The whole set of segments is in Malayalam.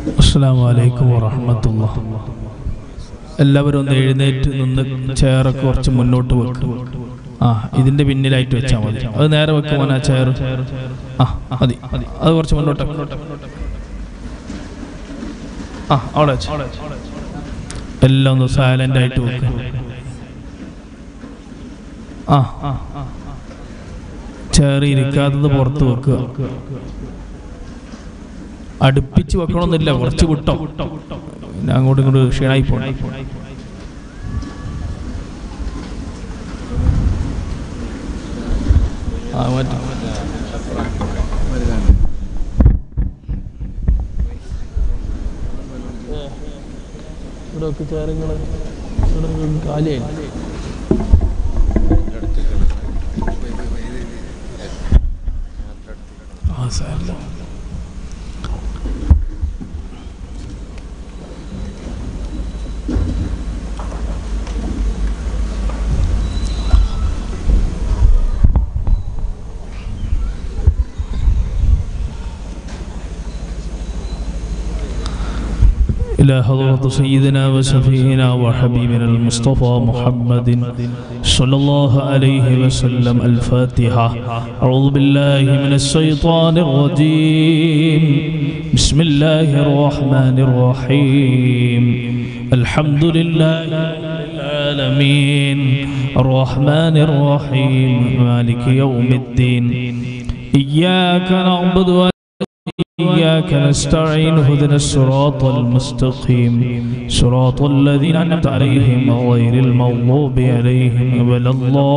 അസ്സാം വലൈക്കും വറഹമത്തുള്ള എല്ലാവരും ഒന്ന് എഴുന്നേറ്റ് നിന്ന് ചെയറൊക്കെ കുറച്ച് മുന്നോട്ട് വെക്കും ആ ഇതിന്റെ പിന്നിലായിട്ട് വെച്ചാൽ മതി അത് നേരെ വെക്കുമോ ആ ചെയർ ആ മതി അത് കുറച്ച് മുന്നോട്ട് ആ അവിടെ വെച്ച്. എല്ലാം ഒന്ന് സൈലന്റ് ആയിട്ട് വെക്കും ആ ചെയർ ഇരിക്കാത്തത് പുറത്ത് വെക്കുക അടുപ്പിച്ച് വെക്കണമെന്നില്ല കുറച്ച് വിട്ടോ പിന്നെ അങ്ങോട്ടും ഇങ്ങോട്ട് ക്ഷീണായി പോണം ആ മാറ്റി ഇവിടെ ഒക്കെ ചേരങ്ങള് കാലിയായി ആ സാരല്ല إلى حضرة سيدنا وشفينا وحبيبنا المصطفى محمد صلى الله عليه وسلم الفاتحة أعوذ بالله من الشيطان الرجيم بسم الله الرحمن الرحيم الحمد لله رب العالمين الرحمن الرحيم مالك يوم الدين إياك نعبد و إياك نستعين هدنا الصراط المستقيم صراط الذين أنعمت عليهم غير المغضوب عليهم ولا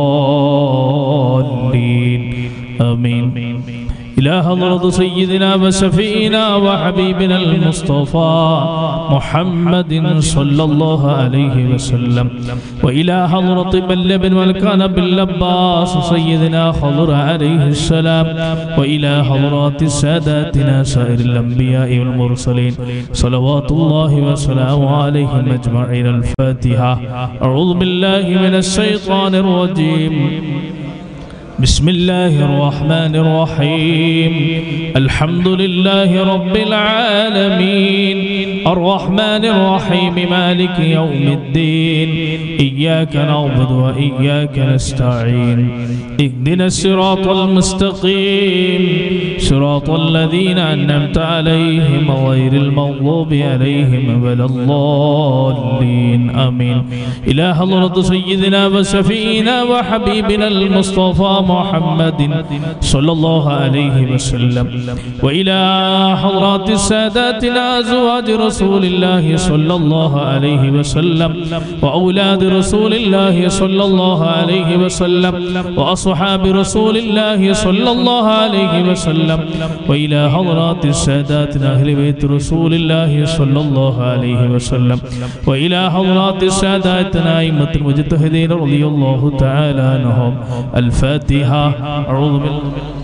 الضالين آمين إلى حضرة سيدنا وشفينا وحبيبنا المصطفى محمد صلى الله عليه وسلم وإلى حضرة بل بن ملكان باللباس سيدنا خضر عليه السلام وإلى حضرات ساداتنا سائر الأنبياء والمرسلين صلوات الله وسلامه عليهم أجمعين الفاتحة أعوذ بالله من الشيطان الرجيم بسم الله الرحمن الرحيم الحمد لله رب العالمين الرحمن الرحيم مالك يوم الدين إياك نعبد وإياك نستعين اهدنا الصراط المستقيم صراط الذين أنعمت عليهم غير المغضوب عليهم ولا الضالين آمين إلى حضرة سيدنا وشفينا وحبيبنا المصطفى محمد صلى الله عليه وسلم وإلى حضرات ساداتنا أزواج رسول الله صلى الله عليه وسلم وأولاد رسول الله صلى الله عليه وسلم وأصحاب رسول الله صلى الله عليه وسلم وإلى حضرات ساداتنا أهل بيت رسول الله صلى الله عليه وسلم وإلى حضرات ساداتنا أئمة المجتهدين رضي الله تعالى عنهم الفاتحة أعوذ بالله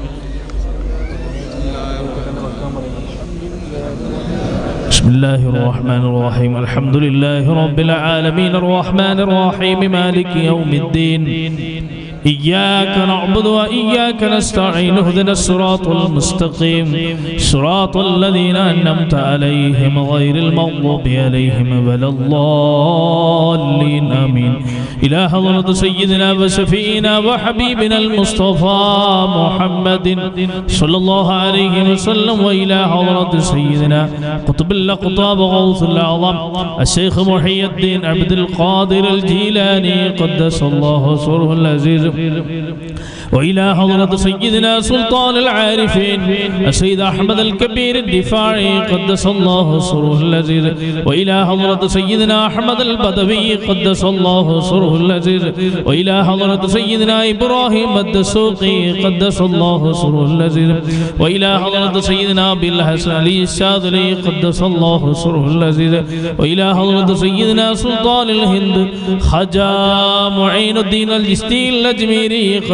بسم الله الرحمن الرحيم الحمد لله رب العالمين الرحمن الرحيم مالك يوم الدين إياك نعبد وإياك نستعين اهدنا الصراط المستقيم صراط الذين أنعمت عليهم غير المغضوب عليهم ولا الضالين آمين إلى حضرة سيدنا وشفينا وحبيبنا المصطفى محمد صلى الله عليه وسلم وإلى حضرة سيدنا قطب الأقطاب غوث الأعظم الشيخ محي الدين عبد القادر الجيلاني قدس الله سره العزيز وإلى حضرة سيدنا سلطان العارفين السيد أحمد الكبير الدفاعي قدس الله سره العزيز وإلى حضرة سيدنا أحمد البدوي قدس الله سره العزيز وإلى حضرة سيدنا إبراهيم الدسوقي قدس الله سره العزيز وإلى حضرة سيدنا أبي الحسن علي الشاذلي قدس الله سره العزيز وإلى حضرة سيدنا سلطان الهند خجا معين الدين الجستي الأجميري قدس الله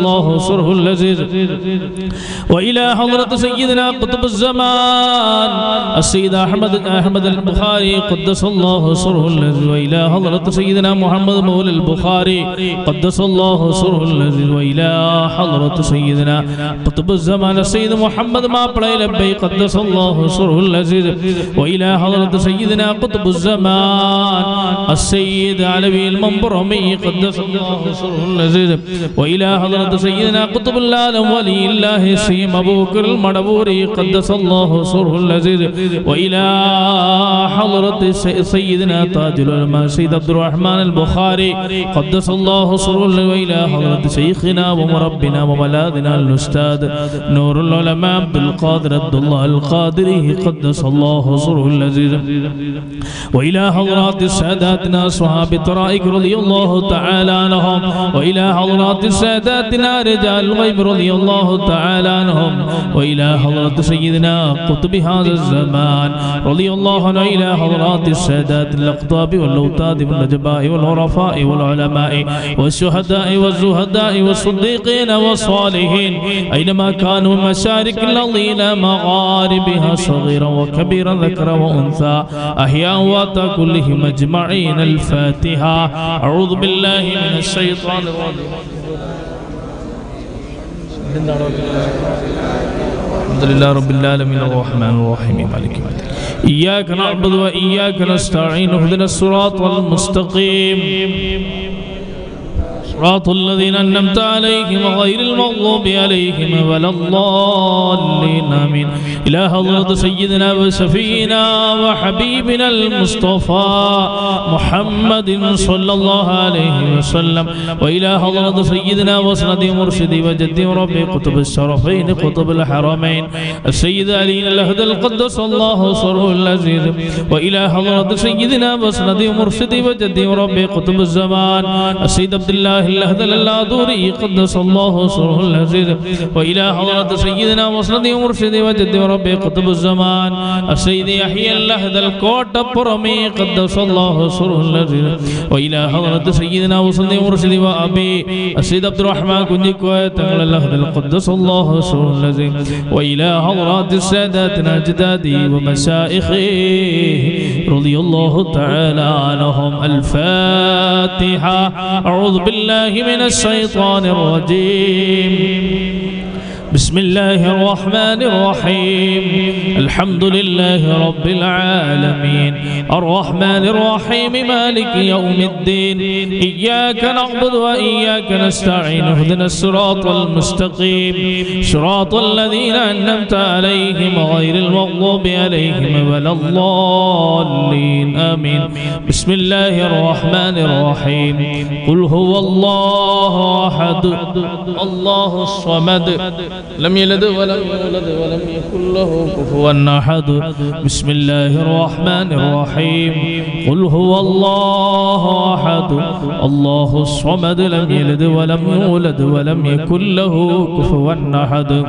الله سره العزيز وإلى حضرة سيدنا قطب الزمان السيد أحمد أحمد البخاري قدس الله سره العزيز وإلى حضرة سيدنا محمد مولى البخاري قدس الله سره العزيز وإلى حضرة سيدنا قطب الزمان السيد محمد ما بڑے لبي قدس الله سره العزيز وإلى حضرة سيدنا قطب الزمان السيد علوي المنبرمي قدس الله سره العزيز وإلى حضرة سيدنا قطب العالم ولي الله سيم أبو بكر المدبوري قدس الله سره العزيز وإلى حضرة سي- سيدنا تاج العلماء سيد عبد الرحمن البخاري قدس الله سره العزيز وإلى حضرة شيخنا ومربنا وملاذنا الأستاذ نور العلماء عبد القادر عبد الله القادري قدس الله سره العزيز وإلى حضرات ساداتنا صحابة طرائق رضي الله تعالى عنهم وإلى حضرات ساداتنا رجال الغيب رضي الله تعالى عنهم وإلى حضرة سيدنا قطب هذا الزمان رضي الله عنه إلى حضرات السادات الأقطاب والأوتاد والنجباء والعرفاء والعلماء والشهداء والزهداء والصديقين والصالحين أينما كانوا من مشارق الأرض إلى مغاربها صغيرا وكبيرا ذكرا وأنثى أحياء وأتى كلهم أجمعين الفاتحة أعوذ بالله من الشيطان الرجيم الحمد لله رب العالمين الرحمن الرحيم مالك يوم الدين إياك نعبد وإياك نستعين اهدنا الصراط المستقيم صراط الذين أنعمت عليهم غير المغضوب عليهم ولا الضالين آمين إلى حضرة سيدنا وشفينا وحبيبنا المصطفى محمد صلى الله عليه وسلم وإلى حضرة سيدنا وسند مرشدي وجدي ربي قطب الشرفين قطب الحرمين السيد علي الأهدى القدس الله صره العزيز وإلى حضرة سيدنا وسند مرشدي وجدي ربي قطب الزمان السيد عبد الله الأهدى اللادوري قدس الله صره العزيز وإلى حضرة سيدنا وسند مرشدي وجدي ربي قطب الزمان السيد يحيى الأهدى الكوت برمي قدس الله صره العزيز وإلى حضرة سيدنا وسند مرشدي وأبي السيد عبد الرحمن كنجكوية تغلى الأهدى القدس الله صره العزيز وإلى حضرات الساداتنا أجدادي ومشائخي رضي الله تعالى عنهم الفاتحة أعوذ بالله من الشيطان الرجيم بسم الله الرحمن الرحيم الحمد لله رب العالمين الرحمن الرحيم مالك يوم الدين إياك نعبد وإياك نستعين اهدنا الصراط المستقيم صراط الذين أنعمت عليهم غير المغضوب عليهم ولا الضالين آمين بسم الله الرحمن الرحيم قل هو الله أحد الله الصمد لم يلد ولم يولد ولم يكن له كفوا أحد بسم الله الرحمن الرحيم قل هو الله أحد الله الصمد لم يلد ولم يولد ولم يكن له كفوا أحد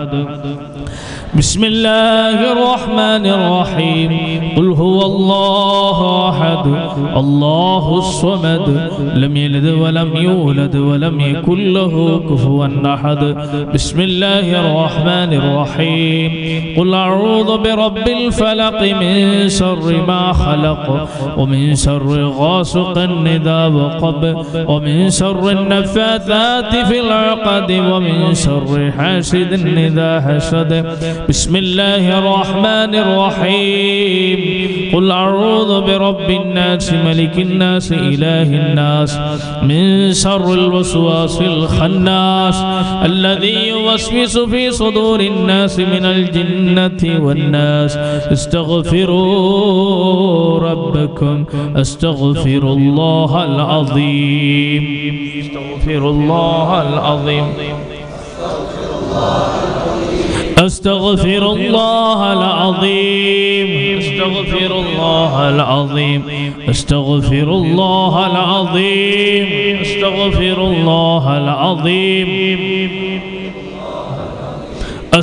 بسم الله الرحمن الرحيم قل هو الله أحد الله الصمد لم يلد ولم يولد ولم يكن له كفوا أحد بسم الله الرحمن الرحيم قل أعوذ برب الفلق من شر ما خلق ومن شر غاسق إذا وقب ومن شر النفاثات في العقد ومن شر حاسد إذا حسد بسم الله الرحمن الرحيم قل أعوذ برب الناس ملك الناس إله الناس من شر الوسواس الخناس الذي يوسوس في صدور الناس من الجنة والناس استغفروا ربكم استغفر الله العظيم استغفر الله العظيم أستغفر الله العظيم أستغفر الله العظيم أستغفر الله العظيم أستغفر الله العظيم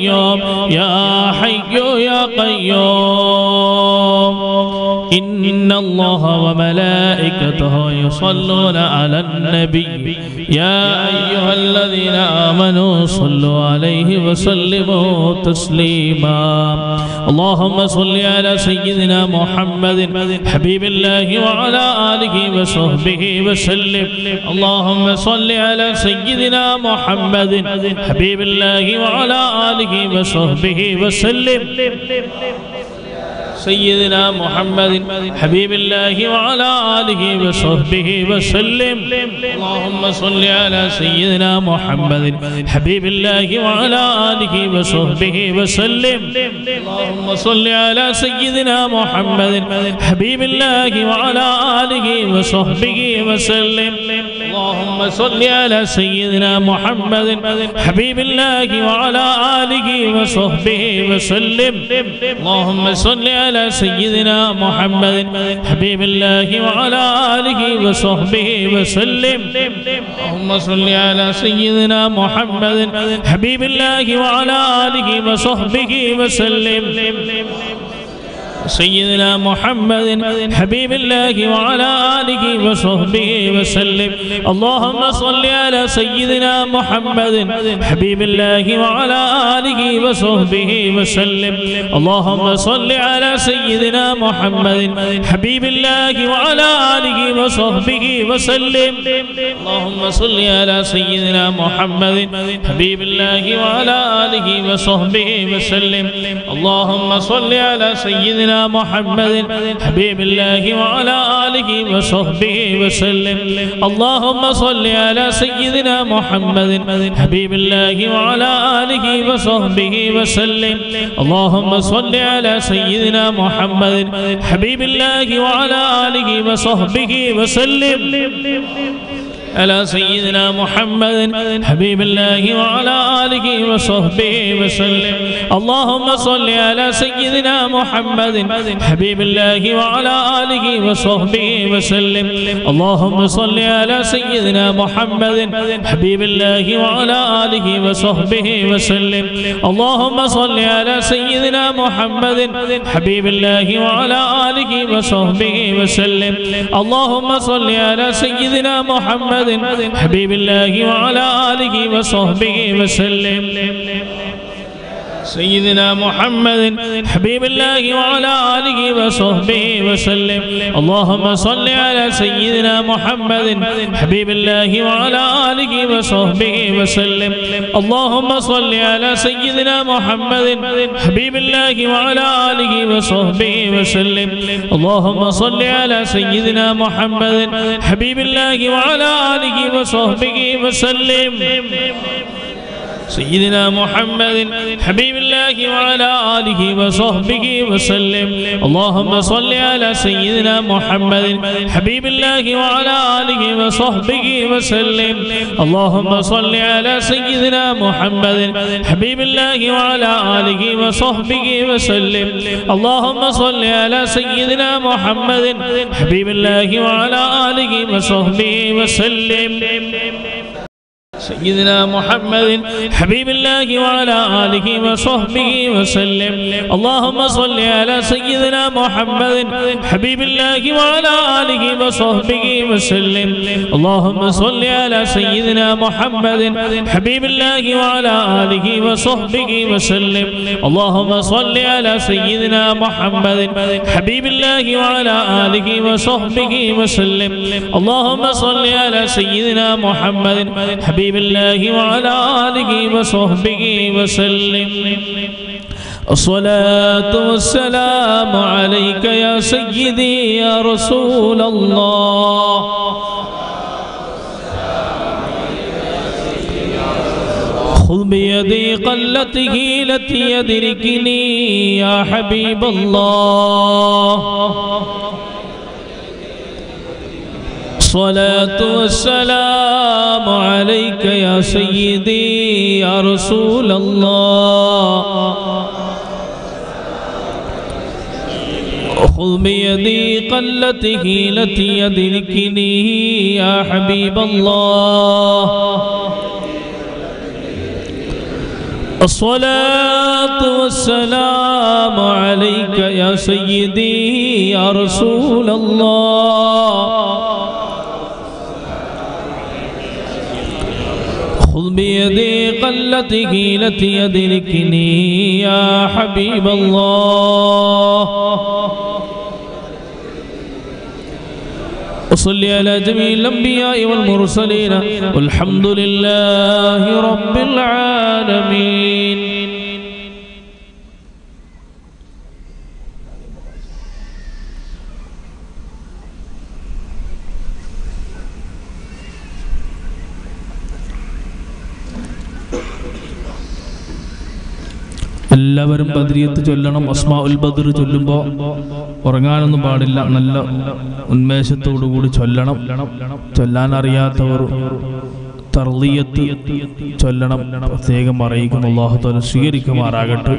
قيوم يا حي يا قيوم إن الله وملائكته يصلون على النبي يا أيها الذين آمنوا صلوا عليه وسلموا تسليما اللهم صل على سيدنا محمد حبيب الله وعلى آله وصحبه وسلم اللهم صل على سيدنا محمد حبيب الله وعلى آله وصحبه وسلم سيدنا محمد حبيب الله وعلى آله وصحبه وسلم اللهم صل على سيدنا محمد حبيب الله وعلى آله وصحبه وسلم اللهم صل على سيدنا محمد حبيب الله وعلى آله وصحبه وسلم اللهم صل على سيدنا محمد حبيب الله وعلى آله وصحبه وسلم اللهم صل على سيدنا محمد حبيب الله وعلى آله وصحبه وسلم اللهم صل على سيدنا محمد حبيب الله وعلى آله وصحبه وسلم سيدنا محمد حبيب الله وعلى آله وصحبه وسلم اللهم صل على سيدنا محمد حبيب الله وعلى آله وصحبه وسلم اللهم صل على سيدنا محمد حبيب الله وعلى آله وصحبه وسلم اللهم صل على سيدنا محمد حبيب الله وعلى آله وصحبه وسلم اللهم صل على سيدنا محمد حبيب الله وعلى آله وصحبه وسلم اللهم صل على سيدنا محمد حبيب الله وعلى آله وصحبه وسلم اللهم صل على سيدنا محمد حبيب الله وعلى آله وصحبه وسلم على سيدنا محمد حبيب الله وعلى آله وصحبه وسلم اللهم صل على سيدنا محمد حبيب الله وعلى آله وصحبه وسلم اللهم صل على سيدنا محمد حبيب الله وعلى آله وصحبه وسلم اللهم صل على سيدنا محمد حبيب الله وعلى آله وصحبه وسلم اللهم صل على سيدنا محمد محمد حبيب الله وعلى آله وصحبه وسلم سيدنا محمد حبيب الله وعلى آله وصحبه وسلم اللهم صل على سيدنا محمد حبيب الله وعلى آله وصحبه وسلم اللهم صل على سيدنا محمد حبيب الله وعلى آله وصحبه وسلم اللهم صل على سيدنا محمد حبيب الله وعلى آله وصحبه وسلم سيدنا محمد حبيب الله وعلى آله وصحبه وسلم اللهم صل على سيدنا محمد حبيب الله وعلى آله وصحبه وسلم اللهم صل على سيدنا محمد حبيب الله وعلى آله وصحبه وسلم اللهم صل على سيدنا محمد حبيب الله وعلى آله وصحبه وسلم سيدنا محمد حبيب الله وعلى آله وصحبه وسلم اللهم صل على سيدنا محمد حبيب الله وعلى آله وصحبه وسلم اللهم صل على سيدنا محمد حبيب الله وعلى آله وصحبه وسلم اللهم صل على سيدنا محمد حبيب الله وعلى آله وصحبه وسلم اللهم صل على سيدنا محمد حبيب الله وعلى آله وصحبه وسلم الصلاة والسلام عليك يا سيدي يا رسول الله خذ بيدي قلته التي يدركني يا حبيب الله الصلاة والسلام عليك يا سيدي يا رسول الله خذ بيدي قلته التي يدركني يا حبيب الله الصلاة والسلام عليك يا سيدي يا رسول الله خذ بيدي قلت هيلة يدركني يا حبيب الله وصل على جميع الأنبياء والمرسلين والحمد لله رب العالمين എല്ലാവരും ബദ്രിയത്ത് ചൊല്ലണം അസ്മാ ഉൽ ബദർ ചൊല്ലുമ്പോൾ ഉറങ്ങാനൊന്നും പാടില്ല നല്ല ഉന്മേഷത്തോടു കൂടി ചൊല്ലണം ചൊല്ലാൻ അറിയാത്തവർ തർലീയത്ത് ചൊല്ലണം പ്രത്യേകം അറിയിക്കുന്നു അള്ളാഹു താല സ്വീകരിക്കുമാറാകട്ടെ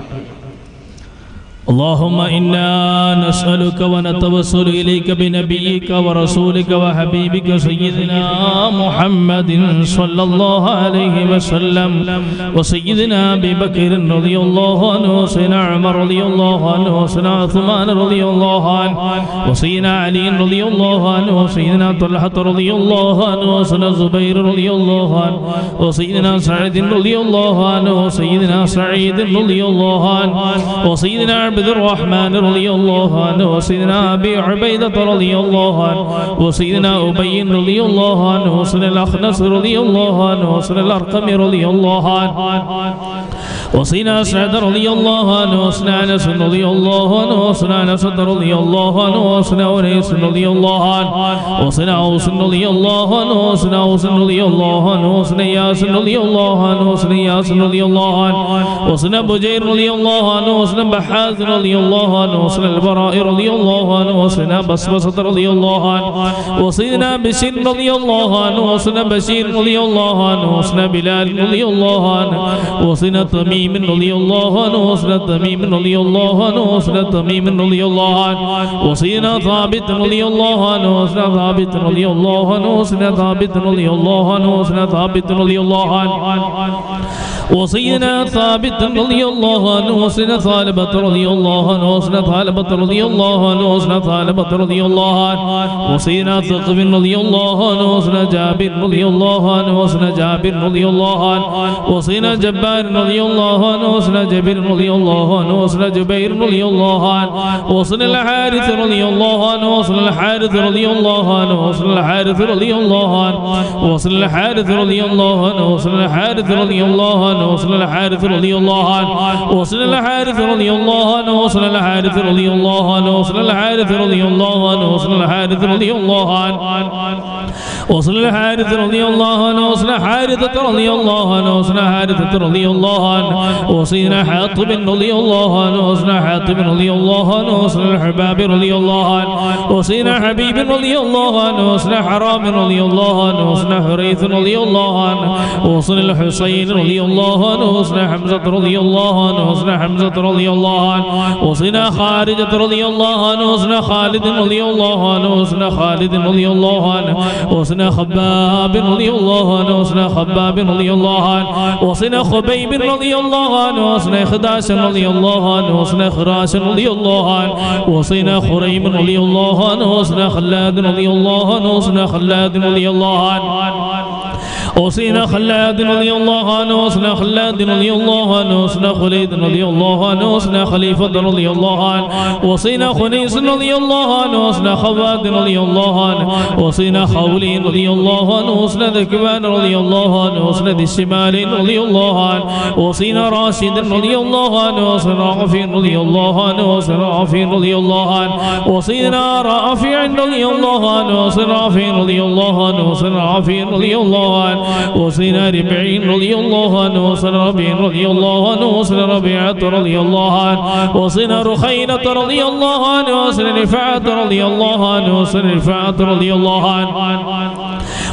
اللهم إنا نسألك ونتوسل إليك بنبيك ورسولك وحبيبك سيدنا محمد صلى الله عليه وسلم وسيدنا أبي بكر رضي الله عنه وسيدنا عمر رضي الله عنه وسيدنا عثمان رضي الله عنه وسيدنا علي رضي الله عنه وسيدنا طلحة رضي الله عنه وسيدنا الزبير رضي الله عنه وسيدنا سعيد رضي الله عنه وسيدنا سعيد رضي الله عنه وسيدنا عبد الرحمن رضي الله عنه وسيدنا أبي عبيدة رضي الله عنه وسيدنا أبي رضي الله عنه وسيدنا الأخنس رضي الله عنه وسيدنا الأرقم رضي الله عنه وصينا سعد رضي الله عنه وصنا انس رضي الله عنه وصنا انس رضي الله عنه وصنا انيس رضي الله عنه وصنا اوس رضي الله عنه وصنا اوس رضي الله عنه وصنا ياس رضي الله عنه وصنا ياس رضي الله عنه وصنا بجير رضي الله عنه وصنا بحاث رضي الله عنه وصنا البراء رضي الله عنه وصنا بسبسة رضي الله عنه وصينا بشير رضي الله عنه وصنا بشير رضي الله عنه وصنا بلال رضي الله عنه وصنا تميم رضي الله عنه وصنا تميم رضي الله عنه وصنا تميم رضي الله عنه وصينا ثابت رضي الله عنه وصنا ثابت رضي الله عنه وصنا ثابت رضي الله عنه وصنا ثابت رضي الله عنه وصينا ثابت رضي الله عنه وصنا ثالبة رضي الله عنه وصنا ثالبة رضي الله عنه وصنا ثالبة رضي الله عنه وصينا ثقب رضي الله عنه وصنا جابر رضي الله عنه وصنا جابر رضي الله عنه وصينا جبار رضي الله عنه وصنا جبير رضي الله عنه وصنا جبير رضي الله عنه وصنا الحارث رضي الله عنه وصنا الحارث رضي الله عنه وصنا الحارث رضي الله عنه وصنا الحارث رضي الله عنه وصنا الحارث رضي الله عنه وصنا الحارث رضي الله عنه وصنا الحارث رضي الله عنه وصنا الحارث رضي الله عنه وصنا الحارث رضي الله عنه وصنا الحارث رضي الله عنه وصل الحارث رضي الله عنه وصل حارثة رضي الله عنه وصل حارثة رضي الله عنه وصينا حاطب رضي الله عنه وصل حاطب رضي الله عنه وصل الحباب رضي الله عنه وصينا حبيب رضي الله عنه وصل حرام رضي الله عنه وصل حريث رضي الله عنه وصل الحسين رضي الله عنه وصل حمزة رضي الله عنه وصل حمزة رضي الله عنه وصينا خارجة رضي الله عنه وصل خالد رضي الله عنه وصل خالد رضي الله عنه وصنا خباب رضي الله عنه وصنا خباب رضي الله عنه وصنا خبيب رضي الله عنه وصنا خداش رضي الله عنه وصنا خراش رضي الله عنه وصنا خريم رضي الله عنه وصنا خلاد رضي الله عنه وصنا خلاد رضي الله عنه وصينا خلاد رضي الله عنه وصنا خلاد رضي الله عنه وصنا خليد رضي الله عنه وصنا خليفة رضي الله عنه وصينا خنيس رضي الله عنه وصنا خواد رضي الله عنه وصينا خولي رضي الله عنه وصنا ذكوان رضي الله عنه وصنا ذي الشمال رضي الله عنه وصينا راشد رضي الله عنه وصنا رافع رضي الله عنه وصنا رافع رضي الله عنه وصينا رافع رضي الله عنه وصنا رافع رضي الله عنه وصنا رافع رضي الله عنه وصينا ربعين رضي الله عنه وصنا ربيع رضي الله عنه وصنا ربيعة رضي الله عنه وصنا رخينة رضي الله عنه وصنا رفاعة رضي الله عنه وصنا رفاعة رضي الله عنه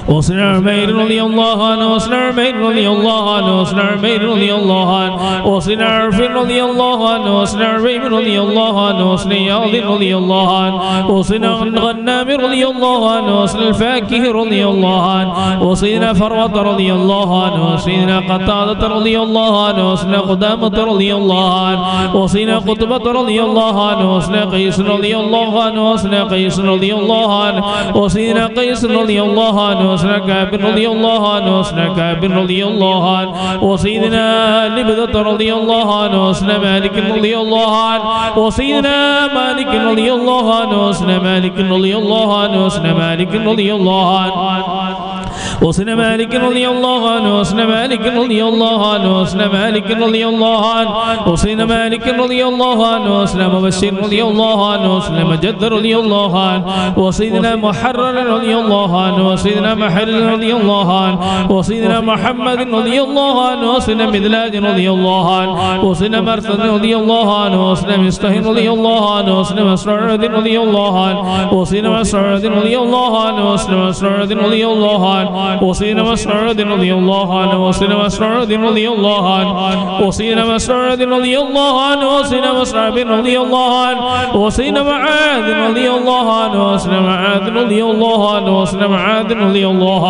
وصل عمير رضي الله عنه وصل عمير رضي الله عنه وصل عمير رضي الله عنه وصل عرف رضي الله عنه وصل عبيب رضي الله عنه وصل ياض رضي الله عنه وصل غنام رضي الله عنه وصل الفاكه رضي الله عنه وصينا فروة رضي الله عنه وصينا قتادة رضي الله عنه وصل قدامة رضي الله عنه وصينا قطبة رضي الله عنه وصل قيس رضي الله عنه وصل قيس رضي الله عنه وصينا قيس رضي الله عنه وصل كعب رضي الله عنه وصل كعب رضي الله عنه وسيدنا لبدة رضي الله عنه وصل مالك رضي الله عنه وسيدنا مالك رضي الله عنه وصل مالك رضي الله عنه وصل مالك رضي الله عنه وصل مالك رضي الله عنه وصل مالك رضي الله عنه وصل مالك رضي الله عنه وصل مالك رضي الله عنه وصل مبشر رضي الله عنه وصل مجد رضي الله عنه وسيدنا محرر رضي الله عنه وسيدنا محل رضي الله عنه وسيدنا محمد رضي الله عنه وسيدنا مدلاج رضي الله عنه وسيدنا مرثد رضي الله عنه وسيدنا مستهن رضي الله عنه وسيدنا مسعود رضي الله عنه وسيدنا مسعود رضي الله عنه وسيدنا مسعود رضي الله عنه وسيدنا مسعود رضي الله عنه وسيدنا مسعود رضي الله عنه وسيدنا مسعود رضي الله عنه وسيدنا مسعود رضي الله عنه وسيدنا معاذ رضي الله عنه وسيدنا معاذ رضي الله عنه وسيدنا معاذ رضي الله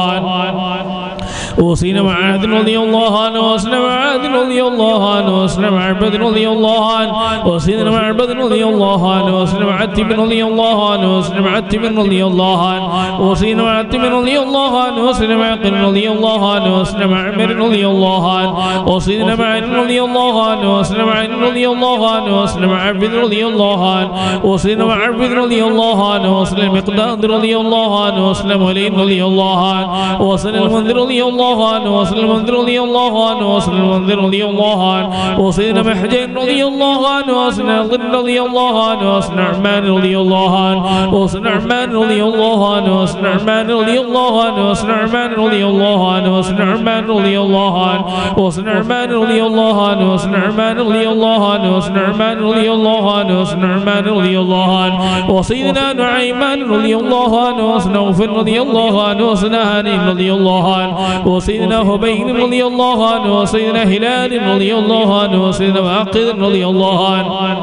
عنه وسيدنا معاذ رضي الله عنه وسيدنا معاذ رضي الله عنه وسيدنا معبد رضي الله عنه وسيدنا معبد رضي الله عنه وسيدنا معتب رضي الله عنه وسيدنا معتب رضي الله عنه وسيدنا معتب رضي الله عنه وسيدنا معقل رضي الله عنه وسيدنا معمر رضي الله عنه وسيدنا معن رضي الله عنه وسيدنا معن رضي الله عنه وسيدنا معبد رضي الله عنه وسيدنا معبد رضي الله عنه وسيدنا مقداد رضي الله عنه وسيدنا وليد رضي الله عنه وسيدنا المنذر رضي الله عنه وسيدنا المنذر رضي الله عنه وسيدنا المنذر رضي الله عنه وسيدنا محجن رضي الله عنه وسيدنا ظل رضي الله عنه وسيدنا عمان رضي الله عنه وسيدنا عمان رضي الله عنه وسيدنا عمان رضي الله عنه وسيدنا عمان رضي الله عنه وسيدنا عمان رضي الله عنه وسيدنا عمان رضي الله عنه وسيدنا عمان رضي الله عنه وسيدنا عمان رضي الله عنه وسيدنا عمان رضي الله عنه وسيدنا نعيمان رضي الله عنه وسيدنا وفر رضي الله عنه وسيدنا هاني رضي الله عنه وسيدنا هبين رضي الله عنه وسيدنا هلال رضي الله عنه وسيدنا واقد رضي الله عنه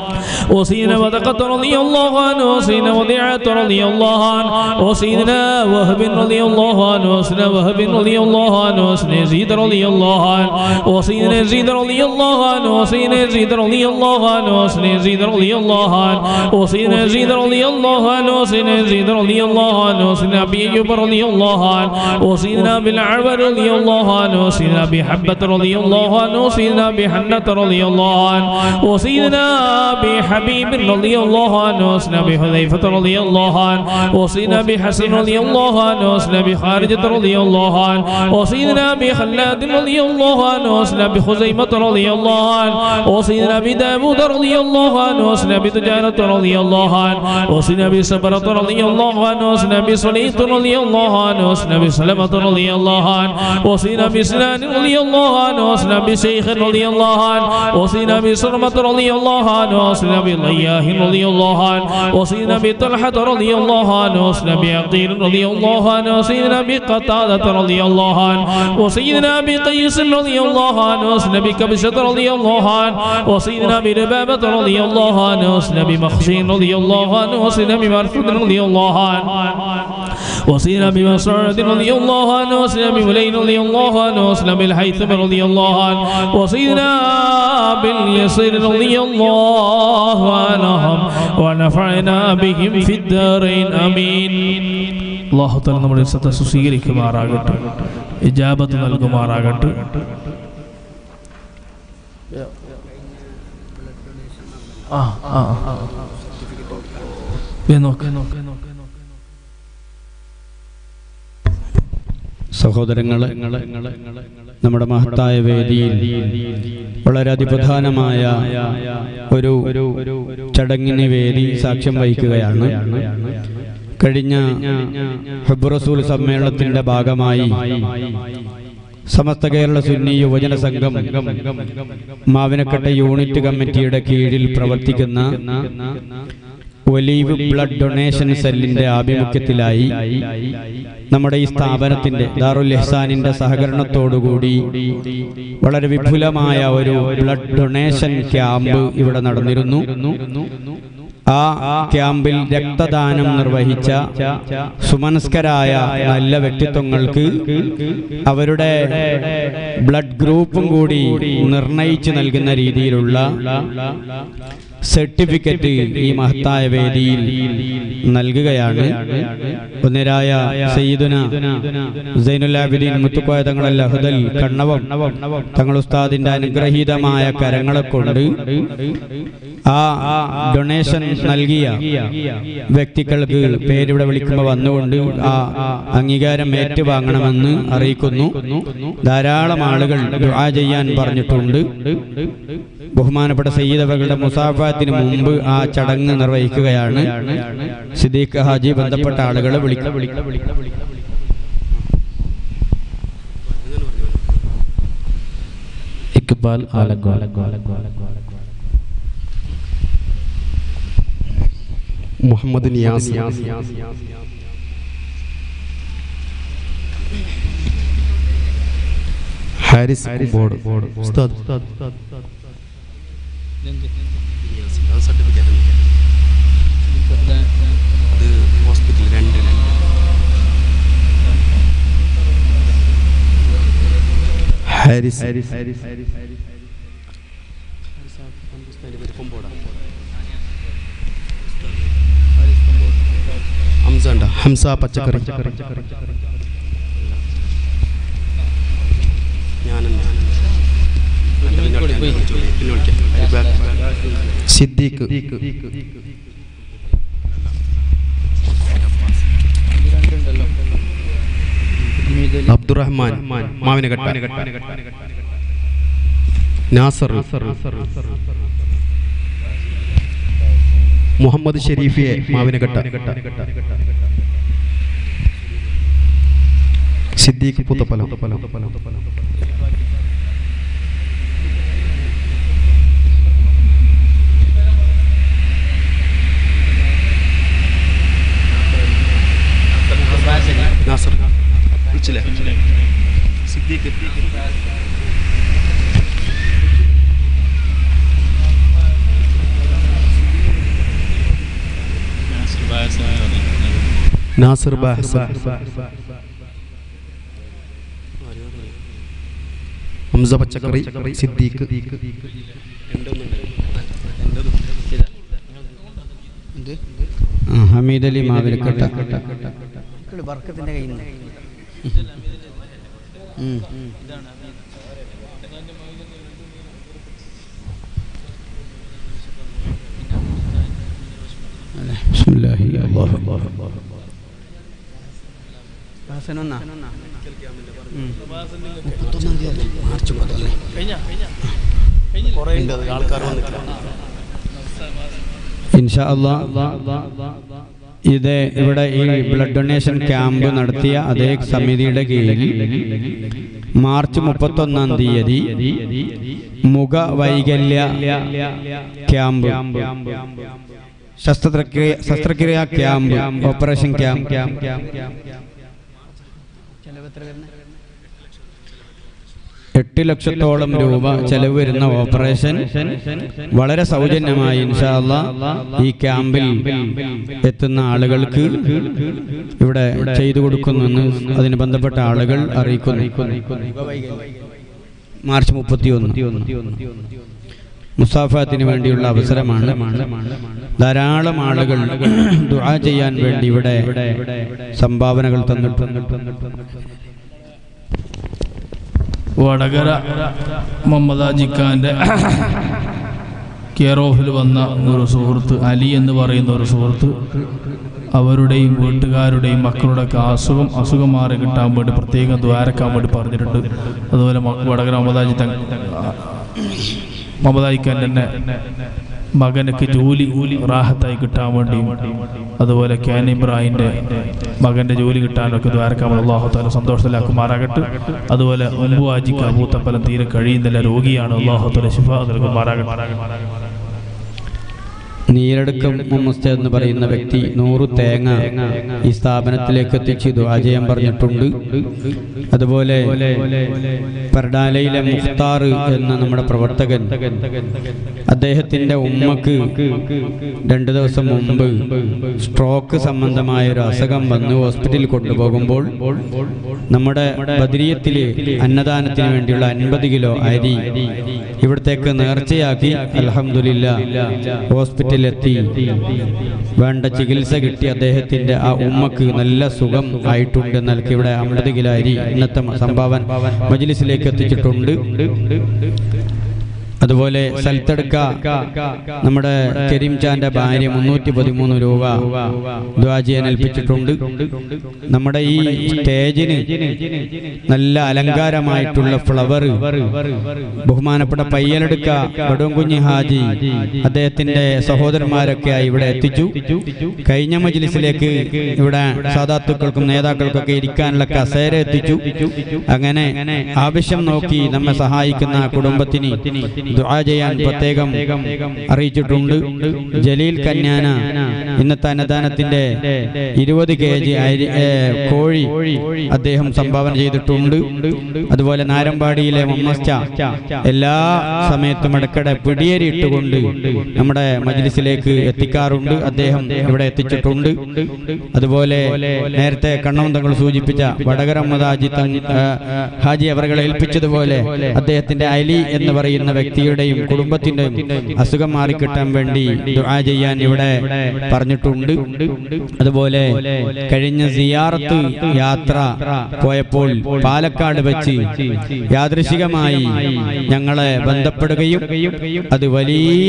وسيدنا ودقة رضي الله عنه وسيدنا وديعة رضي الله عنه وسيدنا وهب رضي الله عنه وسيدنا وهب رضي الله عنه وسيدنا يزيد رضي الله عنه وسيدنا يزيد رضي الله عنه وسيدنا يزيد رضي الله عنه وسيدنا يزيد رضي الله عنه وسيدنا يزيد رضي الله عنه وسيدنا يزيد رضي الله عنه وسيدنا أبي أيوب رضي الله عنه وسيدنا أبي العبر رضي الله عنه وسيدنا أبي حبة رضي الله عنه وسيدنا أبي حنة رضي الله عنه وسيدنا أبي حبيب رضي الله عنه وسيدنا أبي حذيفة رضي الله عنه وسيدنا أبي حسن رضي الله عنه وسيدنا أبي خارجة رضي الله عنه وسيدنا أبي خلاد رضي الله عنه وسيدنا أبي خزيمة رضي الله عنه وسيدنا أبي داود رضي الله عنه وسيدنا أبي تجارة رضي الله عنه وسيدنا أبي سبرة رضي الله عنه وسيدنا أبي صليط رضي الله عنه وسيدنا أبي سلمة رضي الله عنه وسيدنا أبي سنان رضي الله عنه وسيدنا أبي شيخ رضي الله عنه وسيدنا أبي سرمة رضي الله عنه وسيدنا أبي ضياه رضي الله عنه وسيدنا أبي طلحة رضي الله عنه وسيدنا أبي عقيل رضي الله عنه وسيدنا أبي قتادة رضي الله عنه وسيدنا أبي قيس رضي الله عنه وسيدنا أبي كبشة رضي الله عنه وسيدنا أبي ربابة رضي الله عنه وسيدنا أبي مخشين رضي الله عنه وسيدنا أبي مرثد رضي الله عنه وسيدنا أبي مسعود رضي الله عنه وسيدنا أبي مليل رضي الله عنه وسيدنا أبي الحيثم رضي الله عنه وسيدنا أبي اليسير رضي الله عنهم ونفعنا بهم في الدارين آمين അള്ളാഹു തല നമ്മുടെ സദസ് സ്വീകരിക്കുമാറാകട്ടെ ഇജാബത്ത് നൽകുമാറാകട്ടെ ആ ആ ആ വേ നോക്ക് നോക്ക് നോക്ക് സഹോദരങ്ങളെ നമ്മുടെ മഹത്തായ വേദിയിൽ വളരെ അതിപ്രധാനമായ ഒരു ചടങ്ങിന് വേദി സാക്ഷ്യം വഹിക്കുകയാണ് കഴിഞ്ഞ ഹബ്റസൂൽ സമ്മേളനത്തിന്റെ ഭാഗമായി സമസ്ത കേരള സുന്നി യുവജന സംഘം മാവിനക്കട്ട യൂണിറ്റ് കമ്മിറ്റിയുടെ കീഴിൽ പ്രവർത്തിക്കുന്ന ഒലീവ് ബ്ലഡ് ഡൊണേഷൻ സെല്ലിന്റെ ആഭിമുഖ്യത്തിലായി നമ്മുടെ ഈ സ്ഥാപനത്തിന്റെ ദാറുൽ ഇഹ്സാനിന്റെ സഹകരണത്തോടുകൂടി വളരെ വിപുലമായ ഒരു ബ്ലഡ് ഡൊണേഷൻ ക്യാമ്പ് ഇവിടെ നടന്നിരുന്നു ആ ക്യാമ്പിൽ രക്തദാനം നിർവഹിച്ച സുമനസ്കരായ നല്ല വ്യക്തിത്വങ്ങൾക്ക് അവരുടെ ബ്ലഡ് ഗ്രൂപ്പും കൂടി നിർണയിച്ചു നൽകുന്ന രീതിയിലുള്ള സർട്ടിഫിക്കറ്റ് ഈ മഹത്തായ വേദിയിൽ നൽകുകയാണ് ഒന്നിരായ സയ്യിദുന സൈനുലാബിദീൻ മുത്തുക്കോയ തങ്ങളല്ല ഹുദൽ കണ്ണവം തങ്ങൾ ഉസ്താദിന്റെ അനുഗ്രഹീതമായ കരങ്ങളെ കൊണ്ട് ആ ഡൊണേഷൻ നൽകിയ വ്യക്തികൾക്ക് പേരിവിടെ വിളിക്കുമ്പോൾ വന്നുകൊണ്ട് ആ അംഗീകാരം ഏറ്റുവാങ്ങണമെന്ന് അറിയിക്കുന്നു ധാരാളം ആളുകൾ ദുആ ചെയ്യാൻ പറഞ്ഞിട്ടുണ്ട് ബഹുമാനപ്പെട്ട സയ്യിദവകളുടെ മുസാഫാത്തിന് മുമ്പ് ആ ചടങ്ങ് നിർവഹിക്കുകയാണ് സിദ്ദീഖ് ഹാജി ബന്ധപ്പെട്ട ആളുകളെ വിളിക്കുക ഇക്ബാൽ ആലങ്കോല മുഹമ്മദ് നിയാസ് ഹാരിസ് ബോർഡ് ഉസ്താദ് ഹോസ്പിറ്റൽ രണ്ട് ഹാരിസ് ഹംസ ഉണ്ടോ ഹംസ പച്ചക്കറി സിദ്ദീഖ് അബ്ദുറഹ്മാൻ മാവിനഘട്ട നാസർ മുഹമ്മദ് ഷെരീഫിയെ മാവിനഘട്ട സിദ്ദീഖ് പുത്തപ്പലം നാസർ വിളിച്ചില്ലേ സിദ്ദീഖ് നാസർ ബാഹ്സ ഹംസ പച്ചക്കറി സിദ്ദീഖ് ആ, ഹമീദ് അലി മാവിലക്കട്ട ബർക്കത്തിന്റെ കയ്യിൽ നിന്ന് ബിസ്മില്ലാഹി അല്ലാഹു അക്ബർ. ഹസനൊന്നാ മാർച്ച് മുതലേ ആൾക്കാർ വന്നിട്ടില്ല ഇൻഷാ അല്ലാ ഇത് ഇവിടെ ഈ ബ്ലഡ് ഡൊണേഷൻ ക്യാമ്പ് നടത്തിയ അതേ സമിതിയുടെ കീഴിൽ മാർച്ച് മുപ്പത്തൊന്നാം തീയതി മുഖ വൈകല്യ ക്യാമ്പ് ശസ്ത്രക്രിയ ശസ്ത്രക്രിയ ക്യാമ്പ് ഓപ്പറേഷൻ ക്യാമ്പ് എട്ട് ലക്ഷത്തോളം രൂപ ചെലവ് വരുന്ന ഓപ്പറേഷൻ വളരെ സൗജന്യമായി ഇൻഷാ അല്ലാ ഈ ക്യാമ്പിൽ എത്തുന്ന ആളുകൾക്ക് ഇവിടെ ചെയ്തു കൊടുക്കുമെന്ന് അതിന് ബന്ധപ്പെട്ട ആളുകൾ അറിയിക്കുന്നു മാർച്ച് മുപ്പത്തിയൊന്ന് മുസാഫാത്തിന് വേണ്ടിയുള്ള അവസരമാണ് ധാരാളം ആളുകൾ ദുആ ചെയ്യാൻ വേണ്ടി ഇവിടെ സംഭാവനകൾ തന്നിട്ടുണ്ട് വടകര മുഹമ്മദാജിക്കാൻ്റെ കെയർ ഓഫിൽ വന്ന ഒരു സുഹൃത്ത് അലി എന്ന് പറയുന്ന ഒരു സുഹൃത്ത് അവരുടെയും വീട്ടുകാരുടെയും മക്കളുടെയൊക്കെ അസുഖം അസുഖം മാറി കിട്ടാൻ വേണ്ടി പ്രത്യേകം ദ്വാരക്കാൻ വേണ്ടി പറഞ്ഞിട്ടുണ്ട് അതുപോലെ മ- വടകര മുഹമ്മദാജി തങ് മുഹമ്മദാജിക്കാൻ തന്നെ മകനക്ക് ജോലി റാഹത്തായി കിട്ടാൻ വേണ്ടിയും അതുപോലെ ക്യാൻ ഇബ്രാഹിൻ്റെ മകൻ്റെ ജോലി കിട്ടാനൊക്കെ ദ്വാരക്കാൻ അള്ളാഹു താല സന്തോഷത്തിലാക്കുമാറാകട്ടെ അതുപോലെ മുമ്പ് ആജിക്ക് അബൂത്തപ്പലം തീരെ കഴിയുന്നില്ല രോഗിയാണ് അള്ളാഹു താല ശിഫ നൽകുമാറാകട്ടെ നീരടുക്കം മുമ്മസ്ത എന്ന് പറയുന്ന വ്യക്തി നൂറ് തേങ്ങ ഈ സ്ഥാപനത്തിലേക്ക് എത്തിച്ച് ദുആ ചെയ്യാൻ പറഞ്ഞിട്ടുണ്ട് അതുപോലെ പർഡാലയിലെ മുഖ്താർ എന്ന നമ്മുടെ പ്രവർത്തകൻ അദ്ദേഹത്തിന്റെ ഉമ്മക്ക് രണ്ടു ദിവസം മുമ്പ് സ്ട്രോക്ക് സംബന്ധമായ ഒരു അസുഖം വന്ന് ഹോസ്പിറ്റലിൽ കൊണ്ടുപോകുമ്പോൾ നമ്മുടെ ബദ്രീയത്തിലെ അന്നദാനത്തിന് വേണ്ടിയുള്ള അൻപത് കിലോ അരി ഇവിടത്തേക്ക് നേർച്ചയാക്കി അലഹമില്ല ഹോസ്പിറ്റലിലെത്തി വേണ്ട ചികിത്സ കിട്ടി അദ്ദേഹത്തിന്റെ ആ ഉമ്മക്ക് നല്ല സുഖം ആയിട്ടുണ്ട് നൽകി ഇവിടെ അമ്പത് കിലോ അരി ഇന്നത്തെ സംഭാവന മജ്ലിസിലേക്ക് എത്തിച്ചിട്ടുണ്ട് അതുപോലെ സ്ഥലത്തെടുക്ക നമ്മുടെ കരീം ചാന്റെ ഭാര്യ മുന്നൂറ്റി പതിമൂന്ന് രൂപ ദ്വാ ചെയ്യാൻ ഏൽപ്പിച്ചിട്ടുണ്ട് നമ്മുടെ ഈ സ്റ്റേജിന് നല്ല അലങ്കാരമായിട്ടുള്ള ഫ്ലവർ ബഹുമാനപ്പെട്ട പയ്യലെടുക്ക ബടുംകുഞ്ഞി ഹാജി അദ്ദേഹത്തിന്റെ സഹോദരന്മാരൊക്കെയായി ഇവിടെ എത്തിച്ചു കഴിഞ്ഞ മജ്ലിസിലേക്ക് ഇവിടെ സാധാത്തുക്കൾക്കും നേതാക്കൾക്കൊക്കെ ഇരിക്കാനുള്ള കസേര എത്തിച്ചു അങ്ങനെ ആവശ്യം നോക്കി നമ്മെ സഹായിക്കുന്ന കുടുംബത്തിന് ദുആ ചെയ്യാൻ പ്രത്യേകം അറിയിച്ചിട്ടുണ്ട് ജലീൽ കന്യാന ഇന്നത്തെ അന്നദാനത്തിന്റെ ഇരുപത് കെ ജി കോഴി അദ്ദേഹം സംഭാവന ചെയ്തിട്ടുണ്ട് അതുപോലെ നാരമ്പാടിയിലെ മമ്മസ്ച എല്ലാ സമയത്തും ഇടയ്ക്കിടെ പിടിയേരി ഇട്ടുകൊണ്ട് നമ്മുടെ മജ്ലിസിലേക്ക് എത്തിക്കാറുണ്ട് അദ്ദേഹം ഇവിടെ എത്തിച്ചിട്ടുണ്ട് അതുപോലെ നേരത്തെ കണ്ണവും തങ്ങൾ സൂചിപ്പിച്ച വടകര മദാജി ഹാജി അവരെ ഏൽപ്പിച്ചതുപോലെ അദ്ദേഹത്തിന്റെ അലി എന്ന് പറയുന്ന വ്യക്തിയുടെയും കുടുംബത്തിന്റെയും അസുഖം മാറിക്കിട്ടാൻ വേണ്ടി ദുആ ചെയ്യാൻ ഇവിടെ പറഞ്ഞിട്ടുണ്ട് അതുപോലെ കഴിഞ്ഞ സിയാറത്ത് യാത്ര പോയപ്പോൾ പാലക്കാട് വെച്ച് യാദൃശികമായി ഞങ്ങളെ ബന്ധപ്പെടുകയും അത് വലിയ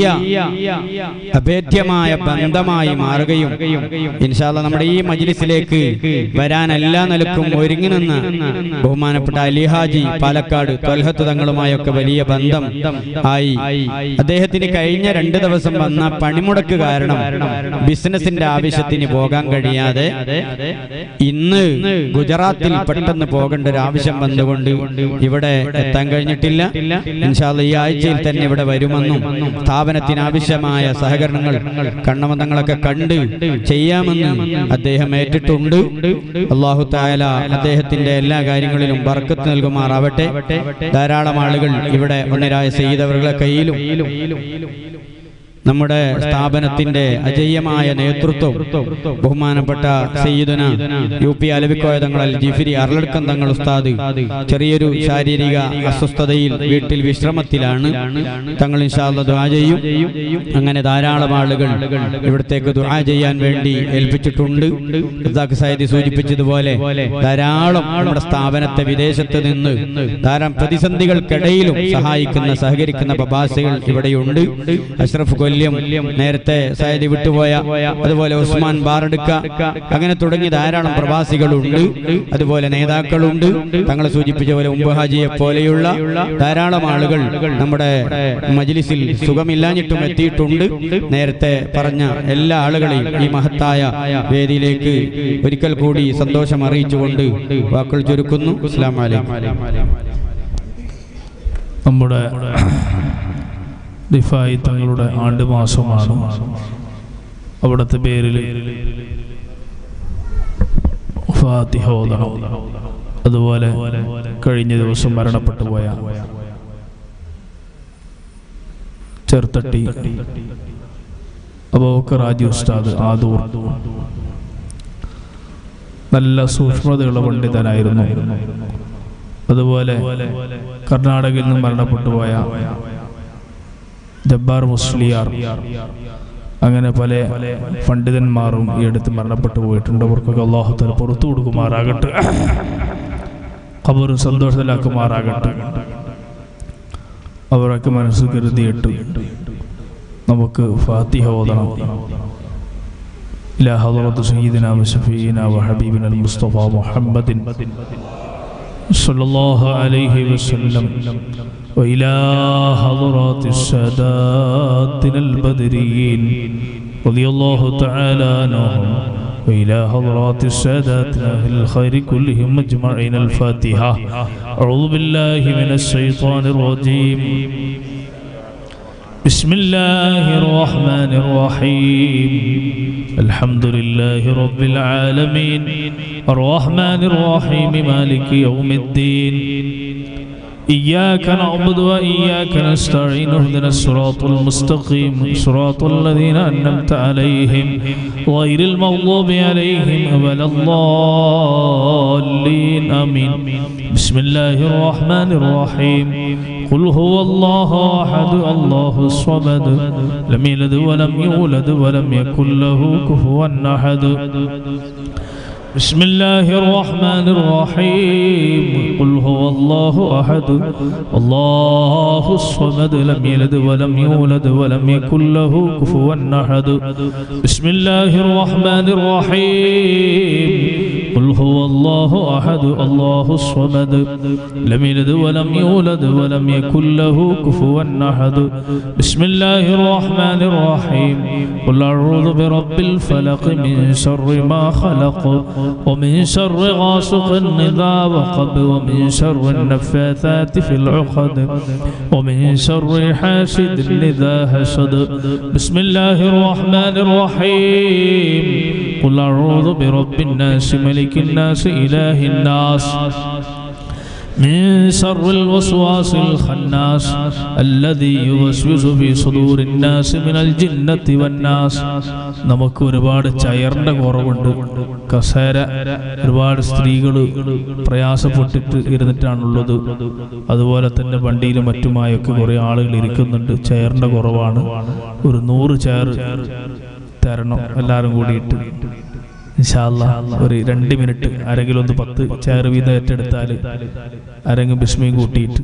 അഭേദ്യമായ ബന്ധമായി മാറുകയും ഇൻഷാല്ല നമ്മുടെ ഈ മജ്ലിസിലേക്ക് വരാൻ എല്ലാ നിലക്കും ഒരുങ്ങി നിന്ന് ബഹുമാനപ്പെട്ട അലിഹാജി പാലക്കാട് തൊൽഹത്ത് തങ്ങളുമായൊക്കെ വലിയ ബന്ധം ആയി അദ്ദേഹത്തിന് കഴിഞ്ഞ രണ്ട് ദിവസം വന്ന പണിമുടക്ക് കാരണം ബിസിനസിന്റെ ആവശ്യത്തിന് പോകാൻ കഴിയാതെ ഇന്ന് ഗുജറാത്തിൽ പെട്ടെന്ന് പോകേണ്ട ഒരു ആവശ്യം വന്നുകൊണ്ട് ഇവിടെ എത്താൻ കഴിഞ്ഞിട്ടില്ല ഇൻഷാല്ല ഈ ആഴ്ചയിൽ തന്നെ ഇവിടെ വരുമെന്നും സ്ഥാപനത്തിന് ആവശ്യമായ സഹകരണങ്ങൾ കണ്ണമതങ്ങളൊക്കെ കണ്ട് ചെയ്യാമെന്നും അദ്ദേഹം ഏറ്റിട്ടുണ്ട് അള്ളാഹു തായാല അദ്ദേഹത്തിന്റെ എല്ലാ കാര്യങ്ങളിലും ബർക്കത്ത് നൽകുമാറാവട്ടെ ധാരാളം ആളുകൾ ഇവിടെ ഉണരായ ചെയ്തവരുടെ കയ്യിലും നമ്മുടെ സ്ഥാപനത്തിന്റെ അജയ്യമായ നേതൃത്വം ബഹുമാനപ്പെട്ട സയ്യിദുന യു പി അലവിക്കോയ തങ്ങൾ ജിഫിരി അർലടുക്കം തങ്ങൾ ഉസ്താദ് ചെറിയൊരു ശാരീരിക അസ്വസ്ഥതയിൽ വീട്ടിൽ വിശ്രമത്തിലാണ് തങ്ങൾ ഇൻഷാല്ല ദുആ ചെയ്യും അങ്ങനെ ധാരാളം ആളുകൾ ഇവിടത്തേക്ക് ദുആ ചെയ്യാൻ വേണ്ടി ഏൽപ്പിച്ചിട്ടുണ്ട് റസാഖ് സയ്യിദ് സൂചിപ്പിച്ചതുപോലെ ധാരാളം നമ്മുടെ സ്ഥാപനത്തെ വിദേശത്ത് നിന്ന് ധാരാളം പ്രതിസന്ധികൾക്കിടയിലും സഹായിക്കുന്ന സഹകരിക്കുന്ന പ്രവാസികൾ ഇവിടെയുണ്ട് അഷ്റഫ് കൊല്ലം നേരത്തെ സയ്യിദ് വിട്ടുപോയ അതുപോലെ ഉസ്മാൻ ബാറെടുക്ക അങ്ങനെ തുടങ്ങി ധാരാളം പ്രവാസികളുണ്ട് അതുപോലെ നേതാക്കളുണ്ട് തങ്ങളെ സൂചിപ്പിച്ച പോലെ ഉംബഹാജിയെ പോലെയുള്ള ധാരാളം ആളുകൾ നമ്മുടെ മജ്ലിസിൽ സുഖമില്ലാഞ്ഞിട്ടും എത്തിയിട്ടുണ്ട് നേരത്തെ പറഞ്ഞ എല്ലാ ആളുകളെയും ഈ മഹത്തായ വേദിയിലേക്ക് ഒരിക്കൽ കൂടി സന്തോഷം അറിയിച്ചുകൊണ്ട് വാക്കുകൾ ചുരുക്കുന്നു അസ്ലാം വലൈക്കും നമ്മുടെ ഡിഫായി തങ്ങളുടെ ആണ്ടുമാസമാണ് അവിടുത്തെ പേരിൽ ഫാത്തിഹ ഓതണം അതുപോലെ കഴിഞ്ഞ ദിവസം മരണപ്പെട്ടു പോയ ചെറുത്തട്ടി അബോക്കർ റാജി ഉസ്താദ് ആദൂർ നല്ല സൂക്ഷ്മതയുള്ള പണ്ഡിതനായിരുന്നു അതുപോലെ കർണാടകയിൽ നിന്ന് മരണപ്പെട്ടു പോയ ജബ്ബാർ മുസ്ലിയാർ അങ്ങനെ പല പണ്ഡിതന്മാരും ഈ അടുത്ത് മരണപ്പെട്ടു പോയിട്ടുണ്ട് അവർക്കൊക്കെ അള്ളാഹുത്തല പുറത്തു കൊടുക്കുമാറാകട്ടെ ഖബറും സന്തോഷത്തിലാക്കുമാറാകട്ടെ അവരൊക്കെ മനസ്സ് കരുതിയിട്ട് നമുക്ക് ഫാത്തിഹ ഓതണം إلى حضرة سيدنا وشفينا وحبيبنا المصطفى محمد صلى الله عليه وسلم وإلى حضرات الساداتنا البدريين رضي الله تعالى عنهم وإلى حضرات ساداتنا في الخير كلهم أجمعين الفاتحة أعوذ بالله من الشيطان الرجيم بسم الله الرحمن الرحيم الحمد لله رب العالمين الرحمن الرحيم مالك يوم الدين إياك نعبد وإياك نستعين اهدنا الصراط المستقيم صراط الذين أنعمت عليهم غير المغضوب عليهم ولا الضالين آمين بسم الله الرحمن الرحيم قل هو الله أحد الله الصمد لم يلد ولم يولد ولم يكن له كفوا أحد بسم الله الرحمن الرحيم قل هو الله أحد الله الصمد لم يلد ولم يولد ولم يكن له كفوا أحد بسم الله الرحمن الرحيم قل هو الله أحد الله الصمد لم يلد ولم يولد ولم يكن له كفوا أحد بسم الله الرحمن الرحيم قل أعوذ برب الفلق من شر ما خلق ومن شر غاسق إذا وقب ومن شر النفاثات في العقد ومن شر حاسد إذا حسد بسم الله الرحمن الرحيم قل أعوذ برب الناس ملك الناس إله الناس من شر الوسواس الخناس الذي يوسوس في صدور الناس من الجنة والناس നമുക്ക് ഒരുപാട് ചയറിന്റെ കുറവുണ്ട് കസേര ഒരുപാട് സ്ത്രീകൾ പ്രയാസപ്പെട്ടിട്ട് ഇരുന്നിട്ടാണുള്ളത് അതുപോലെ തന്നെ വണ്ടിയിലും മറ്റുമായൊക്കെ കുറെ ആളുകൾ ഇരിക്കുന്നുണ്ട് ചെയറിന്റെ കുറവാണ് ഒരു നൂറ് ചെയർ തരണം എല്ലാവരും കൂടിയിട്ട് ഇൻഷാല്ല ഒരു രണ്ട് മിനിറ്റ് ആരെങ്കിലും ഒന്ന് പത്ത് ചെയർ വീതം ഏറ്റെടുത്താൽ ആരെങ്കിലും ബിസ്മയും കൂട്ടിയിട്ട്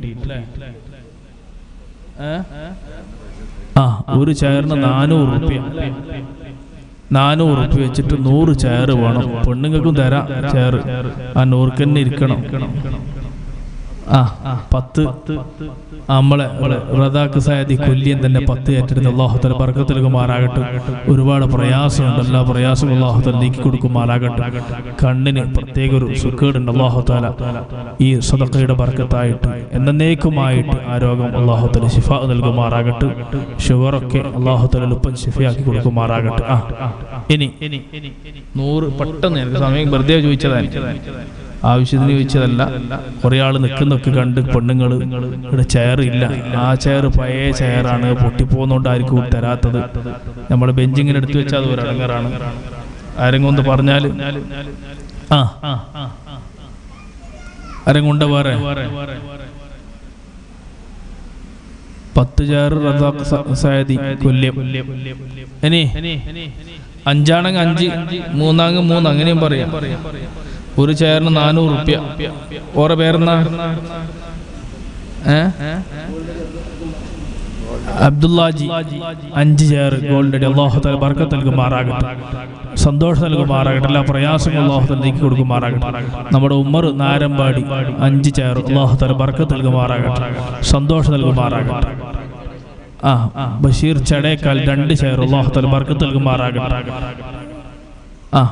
ആ ഒരു ചെയറിന് നാനൂറ് റുപ്യ നാനൂറ് റുപ്യ വെച്ചിട്ട് നൂറ് ചെയർ വേണം പെണ്ണുങ്ങൾക്കും തരാം ചെയർ ആ നൂർക്ക് തന്നെ ഇരിക്കണം ആ പത്ത് നമ്മളെ റദാക്ക് സായതി കൊല്ലിയൻ തന്നെ പത്ത് ഏറ്റെടുത്ത് അള്ളാഹുത്തല ബർക്കത്തിലുമാറാകട്ടെ ഒരുപാട് പ്രയാസമുണ്ട് എല്ലാ പ്രയാസവും അള്ളാഹുത്തല നീക്കി കൊടുക്കുമാറാകട്ടെ കണ്ണിന് പ്രത്യേക ഒരു സുഖേടുണ്ട് അള്ളാഹുത്താല ഈ സദക്കയുടെ ബർക്കത്തായിട്ട് എന്നേക്കുമായിട്ട് ആ രോഗം അള്ളാഹുത്തല ശിഫ നൽകുമാറാകട്ടെ ഷുഗറൊക്കെ അള്ളാഹുത്തല എളുപ്പം ശിഫയാക്കി കൊടുക്കുമാറാകട്ടെ ആ ഇനി നൂറ് പെട്ടെന്ന് എനിക്ക് സമയം വെറുതെ ചോദിച്ചതാണ് ആവശ്യത്തിന് ചോദിച്ചതല്ല കുറെ ആൾ നിൽക്കുന്നൊക്കെ കണ്ട് പെണ്ണുങ്ങൾ ഇവിടെ ചെയർ ഇല്ല ആ ചെയർ പഴയ ചെയറാണ് പൊട്ടിപ്പോകുന്നോണ്ട് ആർക്കും തരാത്തത് നമ്മൾ ബെഞ്ചിങ്ങനെ എടുത്തു വെച്ചാൽ അത് ഒരു അടങ്ങാറാണ് ആരെങ്കിലും ഒന്ന് പറഞ്ഞാൽ ആ ആരെങ്കിലും ഉണ്ട് വേറെ പത്ത് ചെയർ റസാഖ് സ- സയദി കൊല്യം ഇനി അഞ്ചാണെങ്കിൽ അഞ്ച് മൂന്നാങ്ക് മൂന്ന് അങ്ങനെയും പറയാം ഒരു ചെയറിന് നാനൂറ് റുപ്യ ഓറെ പേരെന്നാ ഏ അബ്ദുല്ലാജി അഞ്ച് ചെയർ ഗോൾഡ് അടി അള്ളാഹു തല ബർക്കത്ത് നൽകുമാറാകട്ടെ സന്തോഷം നൽകുമാറാകട്ടെ എല്ലാ പ്രയാസങ്ങളും അള്ളാഹു തല നീക്കി കൊടുക്കുമാറാകട്ടെ നമ്മുടെ ഉമ്മർ നാരമ്പാടി അഞ്ച് ചെയർ അള്ളാഹു തല ബർക്കത്ത് നൽകുമാറാകട്ടെ സന്തോഷം നൽകുമാറാകട്ടെ ആ ബഷീർ ചടേക്കാൽ രണ്ട് ചെയർ അള്ളാഹു തല ബർക്കത്ത് നൽകുമാറാകട്ടെ ആ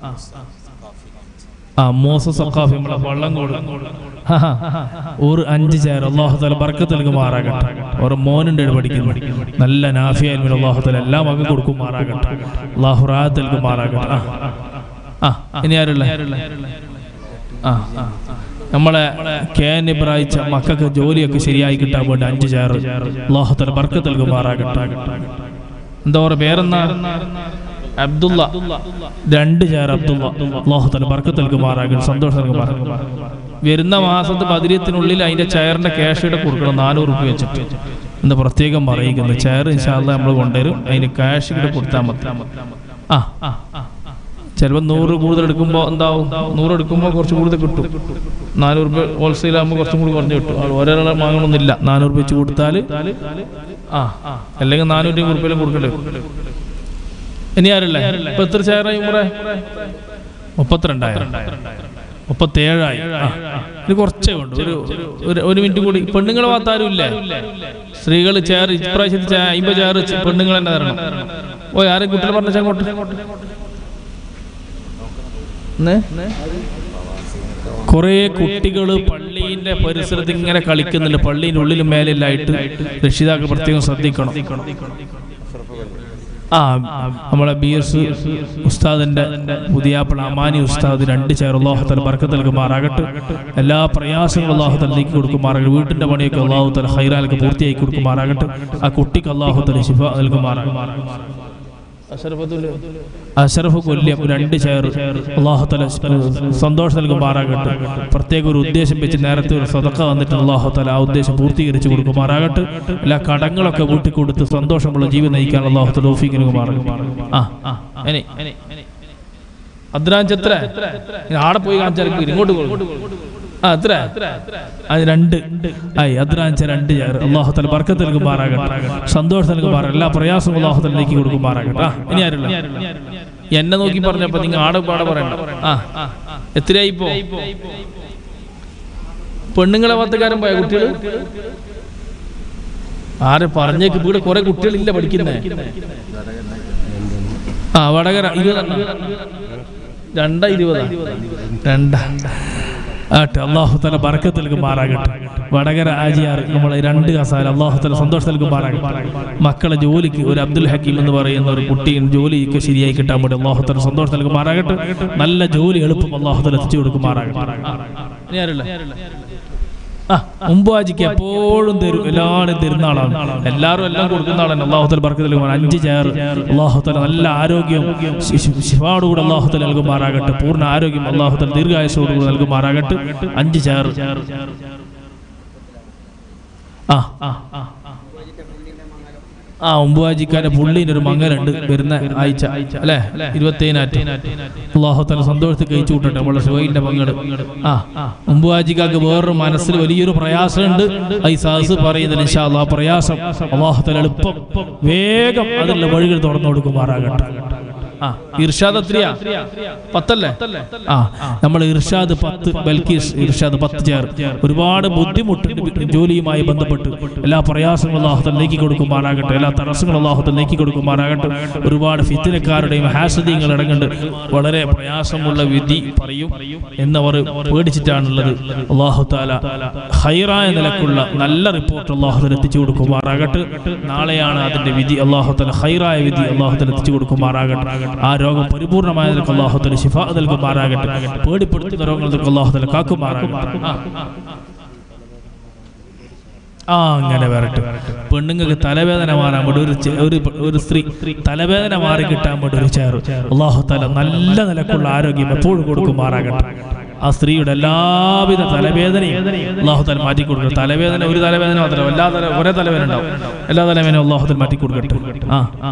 ആ മോസ സഖാഫി നമ്മളെ വള്ളം കൊടു ഒരു അഞ്ച് ചേർ അള്ളാഹു തല ബർക്കത്ത് നൽകുമാറാകട്ടെ ഒരു മോനുണ്ട് ഇവിടെ പഠിക്കുന്നു നല്ല നാഫിയായി അള്ളാഹു തല എല്ലാ മകം കൊടുക്കുമാറാകട്ടെ അള്ളാഹു റാഹത്ത് നൽകുമാറാകട്ടെ ആ ആ ഇനി ആരുള്ള ആ ആ. നമ്മളെ കെ എൻ ഇബ്രാഹിച്ച മക്കൾക്ക് ജോലിയൊക്കെ ശരിയായി കിട്ടാൻ വേണ്ടി അഞ്ച് ചേർ അള്ളാഹു തല ബർക്കത്ത് നൽകുമാറാകട്ടെ എന്താ പറയുക പേരെന്നാ അബ്ദുള്ള രണ്ട് ചേർ അബ്ദുള്ള അള്ളാഹു തല ബർക്കത്ത് നൽകുമാറാകട്ടെ സന്തോഷം നൽകുമാറാകട്ടെ വരുന്ന മാസത്തെ പതിര്യത്തിനുള്ളിൽ അതിന്റെ ചെയറിന്റെ ക്യാഷ് ഇവിടെ കൊടുക്കണം നാനൂറ് റുപ്യ വെച്ചിട്ട് എന്ന് പ്രത്യേകം പറയുന്നു ചെയർ ഇൻഷാല്ല നമ്മൾ കൊണ്ടുവരും അതിന് ക്യാഷ് ഇവിടെ കൊടുത്താൽ മതി ആ ചിലപ്പോൾ നൂറ് കൂടുതൽ എടുക്കുമ്പോൾ എന്താവും നൂറ് എടുക്കുമ്പോൾ കുറച്ച് കൂടുതൽ കിട്ടും നാനൂറ് രൂപ ഹോൾസെയിൽ ആകുമ്പോൾ കുറച്ചും കൂടി കുറഞ്ഞ് കിട്ടും അത് ഒരാളെ വാങ്ങണമെന്നില്ല നാനൂറ് രൂപ വെച്ച് കൊടുത്താൽ ആ അല്ലെങ്കിൽ നാനൂറ്റി റുപ്യയിലും കൊടുക്കണ്ടേ ഇനി ആരല്ലേ ഇപ്പൊ എത്ര ചെയറായി മുറേ മുപ്പത്തിരണ്ടായിരം മുപ്പത്തേഴായി ആ, ഇത് കുറച്ചേ ഉണ്ട് ഒരു ഒരു ഒരു മിനിറ്റ് കൂടി പെണ്ണുങ്ങളെ ഭാഗത്താരും ഇല്ലേ സ്ത്രീകൾ ചെയർ ഇപ്രാവശ്യത്തെ അമ്പത് ചെയർ പെണ്ണുങ്ങൾ തന്നെ തരണം ഓ ആരെ കുട്ടികളെ പറഞ്ഞ അങ്ങോട്ട് ഇന്ന്? കുറേ കുട്ടികൾ പള്ളീന്റെ പരിസരത്ത് ഇങ്ങനെ കളിക്കുന്നുണ്ട് പള്ളീൻ്റെ ഉള്ളിലും മേലെല്ലായിട്ട് രക്ഷിതാക്കൾ പ്രത്യേകം ശ്രദ്ധിക്കണം ആ നമ്മളെ ബി എസ് ഉസ്താദിന്റെ പുതിയാപ്പിള അമാനി ഉസ്താദ് രണ്ട് ചേർ അള്ളാഹുത്തല ബർക്കത്ത് നൽകുമാറാകട്ടെ എല്ലാ പ്രയാസങ്ങളും അള്ളാഹുത്തല നീക്കി കൊടുക്കുമാറാകട്ടെ വീട്ടിന്റെ പണിയൊക്കെ അള്ളാഹുത്തല ഹൈറാലൊക്കെ പൂർത്തിയാക്കി കൊടുക്കുമാറാകട്ടെ ആ കുട്ടിക്ക് അള്ളാഹുത്തല ശിഫ നൽകുമാറാകട്ടെ അഷറഫ് കൊല്യം രണ്ട് ചെയർ അള്ളാഹുത്തല സന്തോഷം നൽകുമാറാകട്ടെ പ്രത്യേക ഒരു ഉദ്ദേശം വെച്ച് നേരത്തെ ഒരു സ്വതക്ക വന്നിട്ട് അള്ളാഹുത്തല ആ ഉദ്ദേശം പൂർത്തീകരിച്ച് കൊടുക്കുമാറാകട്ടെ എല്ലാ കടങ്ങളൊക്കെ വീട്ടിൽ കൊടുത്ത് സന്തോഷമുള്ള ജീവിതം നയിക്കാൻ അള്ളാഹുത്തല ഓഫീക്ക് നൽകുമാറാകട്ടെ ആ ആ ഇനി അദ്രാഞ്ചത്ര ആടെ പോയി കാണിച്ചാൽ ഇങ്ങോട്ട് പോകും ആ എത്ര അത് രണ്ട് ആയി അദ്രാഞ്ച രണ്ട് ചേർ അള്ളാഹുത്തല ബർക്കത്ത് നൽകുമാറാകട്ടെ സന്തോഷം നൽകുമാറാകട്ടെ എല്ലാ പ്രയാസവും അള്ളാഹുത്തല നീക്കി കൊടുക്കുമാറാകട്ടെ ആ ഇനി ആരുള്ള എന്നെ നോക്കി പറഞ്ഞപ്പോ നിങ്ങൾ ആടെ പാടെ പറയണ്ട ആ എത്രയായി ഇപ്പോ പെണ്ണുങ്ങളെ പത്തുകാരൻ പോയ കുട്ടികൾ ആരെ പറഞ്ഞേക്ക് ഇവിടെ കുറെ കുട്ടികളില്ല പഠിക്കുന്നേ ആ വടകര ഇരുപതെണ്ണം രണ്ടാ ഇരുപതാ രണ്ടാ ആട്ടെ അള്ളാഹു തല ബറക്കത്ത് നൽകുമാറാകട്ടെ വടകര ആജിയാർ നമ്മളെ രണ്ട് കസാല അള്ളാഹു തല സന്തോഷം നൽകുമാറാകട്ടെ മക്കളെ ജോലിക്ക് ഒരു അബ്ദുൽ ഹക്കീം എന്ന് പറയുന്ന ഒരു കുട്ടിയും ജോലിക്ക് ശരിയായി കിട്ടാൻ വേണ്ടി അള്ളാഹു തല സന്തോഷം നൽകുമാറാകട്ടെ നല്ല ജോലി എളുപ്പം അള്ളാഹു തല എത്തിച്ചു കൊടുക്കുമാറാകട്ടെ ഇനി ആരുള്ള? ആ മുമ്പാജിക്ക് എപ്പോഴും തരും എല്ലാവരും തരുന്ന ആളാണ് എല്ലാവരും എല്ലാം കൊടുക്കുന്ന ആളാണ് അള്ളാഹുത്തല ബർക്കത്ത് നൽകുമാർ അഞ്ച് ചേർ അള്ളാഹുത്തല നല്ല ആരോഗ്യം ശിഫാടോടുകൂടെ അള്ളാഹുത്തല നൽകുമാറാകട്ടെ പൂർണ്ണ ആരോഗ്യം അള്ളാഹുത്തല ദീർഘായുസോടുകൂടെ നൽകുമാറാകട്ടെ അഞ്ച് ചേർ ആ ആ ആ ആ ഒമ്പുവാജിക്കാന്റെ പുള്ളിന് ഒരു മങ്ങലുണ്ട് വരുന്ന ആഴ്ച അല്ലെ ഇരുപത്തേനാറ്റ് അള്ളാഹുത്തല സന്തോഷത്തിൽ കഴിച്ചു കൂട്ടട്ടെ നമ്മളെ സുഹൈന്റെ മങ്ങള് ആ ഒമ്പുവാജിക്കാക്ക് വേറൊരു മനസ്സിൽ വലിയൊരു പ്രയാസമുണ്ട് ഈ സാഹസ് പറയുന്നത് ഇൻഷാ അല്ലാ ആ പ്രയാസം അള്ളാഹുത്തല എളുപ്പം വേഗം അതിലുള്ള വഴികൾ തുറന്നു കൊടുക്കുമാറാകട്ടെ ആ ഇർഷാദ് എത്രയാ പത്തല്ലേ ആ നമ്മൾ ഇർഷാദ് പത്ത് ബൽക്കീസ് ഇർഷാദ് പത്ത് ചേർ ഒരുപാട് ബുദ്ധിമുട്ടുണ്ട് ജോലിയുമായി ബന്ധപ്പെട്ട് എല്ലാ പ്രയാസങ്ങളും അള്ളാഹുത്തൽ നീക്കി കൊടുക്കുമാറാകട്ടെ എല്ലാ തടസ്സങ്ങളും അള്ളാഹുത്തൽ നീക്കി കൊടുക്കുമാറാകട്ടെ ഒരുപാട് ഫിത്തിനക്കാരുടെയും ഹാസദീങ്ങൾ അടങ്ങുന്നുണ്ട് വളരെ പ്രയാസമുള്ള വിധി പറയും എന്നവർ പേടിച്ചിട്ടാണുള്ളത് അള്ളാഹു താല ഹൈറായ നിലക്കുള്ള നല്ല റിപ്പോർട്ട് അള്ളാഹുത്തൽ എത്തിച്ചു കൊടുക്കുമാറാകട്ടെ നാളെയാണ് അതിന്റെ വിധി അള്ളാഹുത്തല ഹൈറായ വിധി അള്ളാഹുത്തൽ എത്തിച്ചു കൊടുക്കുമാറാകട്ടെ ആ രോഗം പരിപൂർണമായ നിലക്ക് അള്ളാഹുത്തല ശിഫ നൽകുമാറാകട്ടെ പേടിപ്പെടുത്തുന്ന രോഗങ്ങൾ നിൽക്ക് അള്ളാഹുത്തല കാക്കുമാറാകട്ടെ ആ. ആ അങ്ങനെ വരട്ടെ പെണ്ണുങ്ങൾക്ക് തലവേദന മാറാൻ വേണ്ടി ഒരു ചെ- ഒരു ഒരു സ്ത്രീ തലവേദന മാറി കിട്ടാൻ വേണ്ടി ഒരു ചേർ അള്ളാഹു തല നല്ല നിലക്കുള്ള ആരോഗ്യം എപ്പോഴും കൊടുക്കുമാറാകട്ടെ ആ സ്ത്രീയുടെ എല്ലാവിധ തലവേദനയും അള്ളാഹു തല മാറ്റി കൊടുക്കട്ടെ തലവേദന ഒരു തലവേദന മാത്രമല്ല എല്ലാ തല ഒരേ തലവേദന ഉണ്ടാവും എല്ലാ തലവേദനയും അള്ളാഹു തല മാറ്റി കൊടുക്കട്ടെ ആ ആ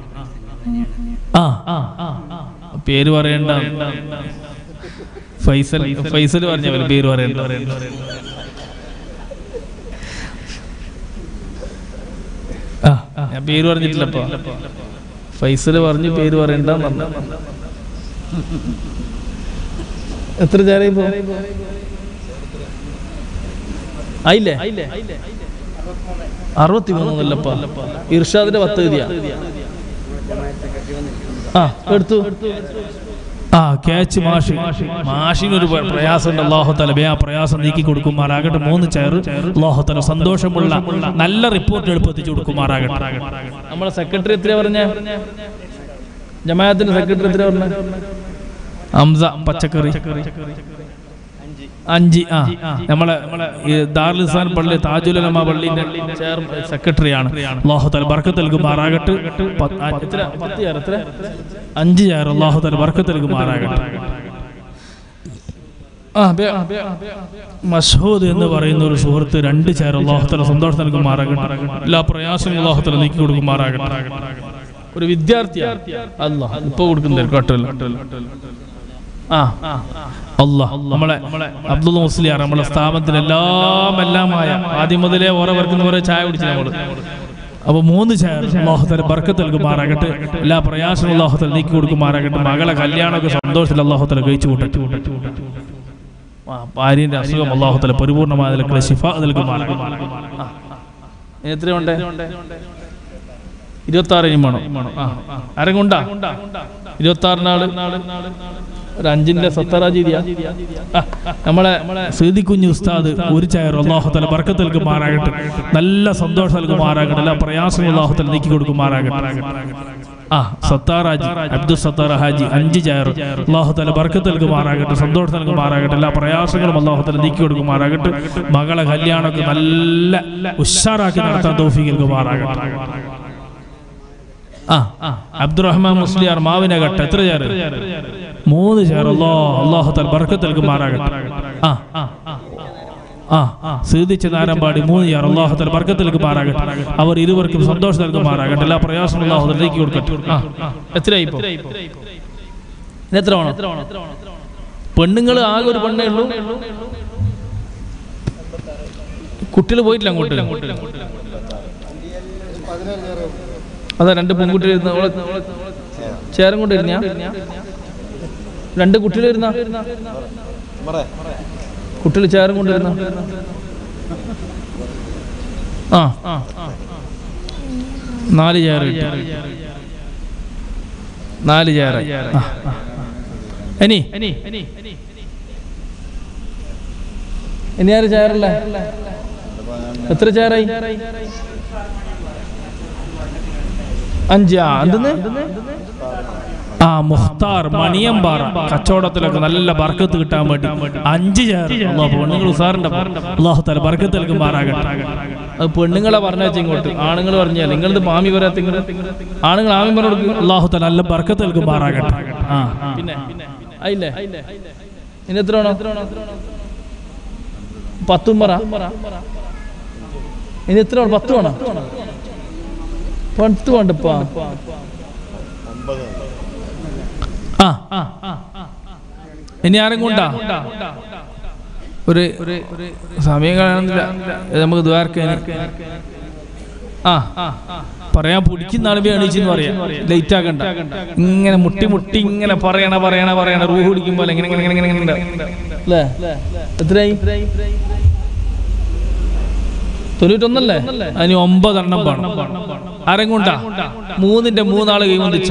ആ ആ പേര് പറയണ്ട ഫൈസൽ ഫൈസൽ പറഞ്ഞ പോലെ പേര് പറയണ്ട ആ, ഞാൻ പേര് പറഞ്ഞിട്ടില്ലപ്പോ ഫൈസൽ പറഞ്ഞു പേര് പറയണ്ട എത്ര ചേരായി പോ ആയില്ലേ അറുപത്തി മൂന്നല്ലപ്പ ഇർഷാദിന്റെ പത്ത് എഴുതിയാ ആ എടുത്തു ആ ക്യാച്ച് മാഷി മാഷിനൊരു പ്ര- പ്രയാസമുണ്ട് അള്ളാഹു തല ആ പ്രയാസം നീക്കി കൊടുക്കുമാറാകട്ടെ മൂന്ന് ചെയർ അള്ളാഹു തല സന്തോഷമുള്ള നല്ല റിപ്പോർട്ട് എളുപ്പത്തിച്ചു കൊടുക്കുമാറാകട്ടെ നമ്മളെ സെക്രട്ടറി എത്രയാ പറഞ്ഞ ജമാഅത്തിന്റെ സെക്രട്ടറി എത്രയാ പറഞ്ഞ ഹംസ പച്ചക്കറി അഞ്ച് ആ നമ്മളെ ഈ ദാറുലിസാൻ പള്ളി താജുലമ പള്ളിന്റെ ചെയർ സെക്രട്ടറിയാണ് അള്ളാഹു തല ബർക്കത്ത് നൽകുമാറാകട്ടെ പത്ത്- ആ, എത്ര? പത്ത് ചെയർ എത്ര അഞ്ച് ചെയർ അള്ളാഹു തല ബർക്കത്ത് നൽകുമാറാകട്ടെ ആ, ബേ- മസ്ഹൂദ് എന്ന് പറയുന്ന ഒരു സുഹൃത്ത് രണ്ട് ചേർ അള്ളാഹുത്തല സന്തോഷം നൽകുമാറാകട്ടെ എല്ലാ പ്രയാസങ്ങളും അള്ളാഹുത്തല നീക്കി കൊടുക്കുമാറാകട്ടെ ഒരു വിദ്യാർത്ഥിയാണ് അല്ല ഇപ്പൊ കൊടുക്കുന്ന കേട്ടല്ലോ ആ അല്ലാ നമ്മളെ അബ്ദുൽ മുസ്ലിയാർ നമ്മളെ സ്ഥാപനത്തിൽ എല്ലാം എല്ലാമായ ആദ്യം മുതലേ ഓരോ വർക്കുന്ന ഓരോ ചായ കുടിച്ചു നമ്മള് അപ്പൊ മൂന്ന് ചായ അള്ളാഹുത്തല ബർക്കത്ത് നൽകുമാറാകട്ടെ എല്ലാ പ്രയാസങ്ങളും അള്ളാഹുത്തല നീക്കി കൊടുക്കുമാറാകട്ടെ മകളെ കല്യാണമൊക്കെ സന്തോഷത്തിൽ അള്ളാഹുത്തല കഴിച്ചു കൂട്ടട്ടെ ആ, ഭാര്യന്റെ അസുഖം അള്ളാഹുത്തല പരിപൂർണമായ നിലക്കുള്ള ശിഫ നൽകുമാറാകട്ടെ ആ. ഇനി എത്രയുണ്ട് ഇരുപത്തി ആറ് ഇനി വേണം ആ ആരെങ്കൊണ്ടാ ഇരുപത്തി ആറിനാള് ഒരു അഞ്ചിന്റെ സത്തറാജീതിയാ നമ്മളെ സീതി കുഞ്ഞു ഉസ്താദ് ഒരു ചയർ അള്ളാഹുത്തല ബർക്കത്ത് നൽകുമാറാകട്ടെ നല്ല സന്തോഷം നൽകുമാറാകട്ടെ എല്ലാ പ്രയാസങ്ങളും അള്ളാഹുത്തല നീക്കി കൊടുക്കുമാറാകട്ടെ ആ സത്താറാജി അബ്ദുൽ സത്താർ ഹാജി അഞ്ച് ചയർ അള്ളാഹുത്തല ബർക്കത്ത് നൽകുമാറാകട്ടെ സന്തോഷം നൽകുമാറാകട്ടെ എല്ലാ പ്രയാസങ്ങളും അള്ളാഹുത്തല നീക്കി കൊടുക്കുമാറാകട്ടെ മകളെ കല്യാണമൊക്കെ നല്ല ഉഷാറാക്കി നടത്താൻ തോഫിക്ക് നൽകുമാറാകട്ടെ ആ അബ്ദുറഹ്മാൻ മുസ്ലിയാർ മാവിനെ കട്ട എത്ര ചേർ മൂന്ന് ചേർ അല്ലോ അള്ളാഹു തൽ ബർക്കത്ത് നൽകുമാറാകട്ടെ ആ ആ സീതിച്ച നാരമ്പാടി മൂന്ന് ചേർ അള്ളാഹു തൽ ബർക്കത്ത് നൽകുമാറാകട്ടെ അവർ ഇരുവർക്കും സന്തോഷം നൽകുമാറാകട്ടെ എല്ലാ പ്രയാസവും അള്ളാഹു തലേക്ക് കൊടുക്കട്ടെ ആ എത്രയായി ഇപ്പോ ഇത് എത്ര വേണം പെണ്ണുങ്ങൾ ആകെ ഒരു പെണ്ണേ ഉള്ളൂ കുട്ടികൾ പോയിട്ടില്ല അങ്ങോട്ട് അതാ രണ്ട് പെൺകുട്ടികൾ ഇരുന്ന അവളെ ചേരം കൊണ്ട് ഇരുന്ന രണ്ട് കുട്ടികൾ ഇരുന്ന കുട്ടികൾ ചേരം കൊണ്ട് ഇരുന്ന ആ നാല് ചേർ നാല് ചേർ ഇനി ഇനി ആര് ചേരല്ലേ എത്ര ചേരായി അഞ്ചാ എന്തെന്ന് ആ മുഖ്താർ മണിയമ്പാറ കച്ചവടത്തിലൊക്കെ നല്ല ബർക്കത്ത് കിട്ടാൻ വേണ്ടി അഞ്ച് ചേർ അള്ളാഹു പെണ്ണുങ്ങൾ ഉസാറിന്റെ അള്ളാഹു തല ബർക്കത്ത് നൽകുമാറാകട്ടെ അത് പെണ്ണുങ്ങളെ പറഞ്ഞാൽ ഇങ്ങോട്ട് ആണുങ്ങൾ പറഞ്ഞാൽ നിങ്ങളത് മാമി വരാത്ത ഇങ്ങോട്ട് ആണുങ്ങൾ ആമി പറഞ്ഞു അള്ളാഹു തല നല്ല ബർക്കത്ത് നൽകുമാറാകട്ടെ ആ പിന്നെ ആയില്ലേ ഇനി എത്ര വേണം പത്തും പറ ഇനി എത്ര വേണം പത്ത് വേണം പത്ത് വേണ്ടപ്പാ ആ ഇനി ആരും കൊണ്ടാ ഒരു സമയം കാണുന്നില്ല ഇത് നമുക്ക് ദ്വാരക്കാൻ ആ പറയാൻ പിടിക്കുന്ന ആളും എണീച്ചെന്ന് പറയാം ലേറ്റ് ആക്കണ്ട ഇങ്ങനെ മുട്ടി മുട്ടി ഇങ്ങനെ പറയണ പറയണ പറയണ റൂഹ് പിടിക്കുമ്പോൾ ഇങ്ങനെ ഇങ്ങനെ ഇങ്ങനെ ഇങ്ങനെ ഇങ്ങനെ അല്ലേ എത്രയായി തൊണ്ണൂറ്റൊന്നല്ലേ അതിന് ഒമ്പതെണ്ണം വേണം ആരും കൊണ്ടാ മൂന്നിന്റെ മൂന്നാള് കൈ വന്നിച്ച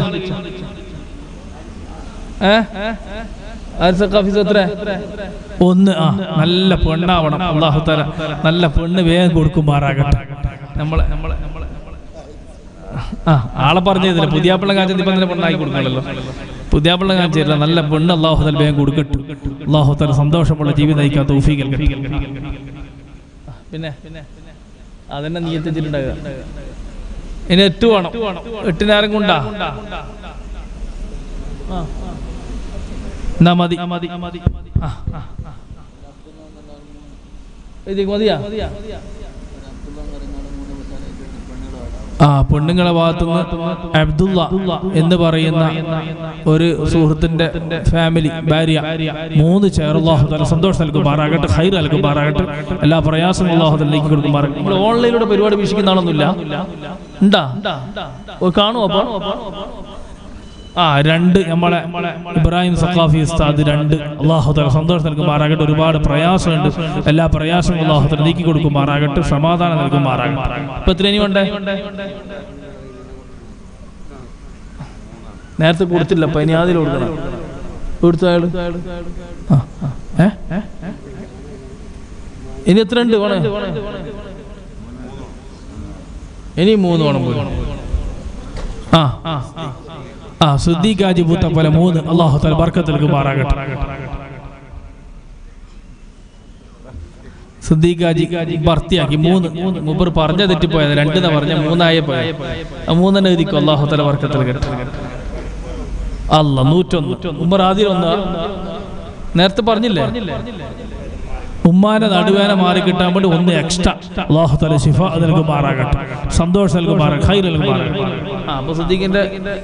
ഒന്ന് ആ നല്ല പെണ്ണാവണം അള്ളാഹു തല നല്ല പെണ്ണ് വേഗം കൊടുക്കുമാറാകട്ടെ നമ്മളെ നമ്മളെ നമ്മളെ ആ ആളെ പറഞ്ഞതില്ല പുതിയാപ്പിള്ള കാഞ്ചി ഇപ്പൊ തന്നെ പെണ്ണാക്കി കൊടുക്കണല്ലോ പുതിയാപ്പിള്ള കാഞ്ചില്ല നല്ല പെണ്ണ് അള്ളാഹു തല വേഗം കൊടുക്കട്ടു അള്ളാഹു തല സന്തോഷമുള്ള ജീവിതം നയിക്കാൻ തൗഫീഖ് പിന്നെ അതന്നെ നീ എത്തിച്ചിട്ടുണ്ടാകുക ഇനി എട്ട് വേണം എട്ടിനാരും കൊണ്ടാ എന്നാ മതി ആ, ആ, ആ. ഇത് മതിയാ ആ പെണ്ണുങ്ങളെ ഭാഗത്തുനിന്ന് അബ്ദുള്ള എന്ന് പറയുന്ന ഒരു സുഹൃത്തിന്റെ ഫാമിലി ഭാര്യ മൂന്ന് ചേർ അള്ളാഹു തല സന്തോഷം നൽകുമാറാകട്ടെ ഹൈർ നൽകുമാറാകട്ടെ എല്ലാ പ്രയാസവും അള്ളാഹു തലേക്ക് കൊടുക്കുമാറാകട്ടെ നമ്മൾ ഓൺലൈനിലൂടെ പരിപാടി വീക്ഷിക്കുന്ന ആളൊന്നുമില്ല ഉണ്ടാ ഓ, കാണുമോ അപ്പൊ ആ രണ്ട് നമ്മളെ ഇബ്രാഹിം സഖാഫി ഉസ്താദ് രണ്ട് അള്ളാഹു തല സന്തോഷം നൽകുമാറാകട്ടെ ഒരുപാട് പ്രയാസമുണ്ട് എല്ലാ പ്രയാസവും അള്ളാഹു തല നീക്കി കൊടുക്കുമാറാകട്ടെ സമാധാനം നൽകുമാറാകട്ടെ ഇപ്പൊ എത്ര ഇനി വേണ്ടേ നേരത്തെ കൊടുത്തില്ല അപ്പൊ ഇനി ആദ്യം കൊടുക്കണം കൊടുത്ത അയാള് ആ, ആ. ഏ? ഇനി എത്ര ഉണ്ട് വേണേ ഇനി മൂന്ന് വേണം പോയി ആ ആ ആ സുദ്ദീഖാജി പൂത്ത പോലെ മൂന്ന് അള്ളാഹു തല ബർക്കത്ത് നൽകുമാറാകട്ടെ സുദ്ദീഖാജി ഭർത്തിയാക്കി മൂന്ന് മുമ്പർ പറഞ്ഞ തെറ്റിപ്പോയത് രണ്ടെന്ന് പറഞ്ഞ മൂന്നായ പോയ ആ മൂന്നെണ്ണം എഴുതിക്കോ അള്ളാഹു തല ബർക്കത്ത് നൽകട്ടെ അല്ല നൂറ്റൊന്ന് ഉമ്മർ ആദ്യം ഒന്ന് നേരത്തെ പറഞ്ഞില്ലേ ഉമ്മാന്റെ നടുവേന മാറി കിട്ടാൻ വേണ്ടി ഒന്ന് എക്സ്ട്രാ അള്ളാഹു തല ശിഫ നൽകുമാറാകട്ടെ സന്തോഷം നൽകുമാറാകട്ടെ ഹൈർ നൽകുമാറാകട്ടെ ആ അപ്പൊ സുദ്ദീഖിന്റെ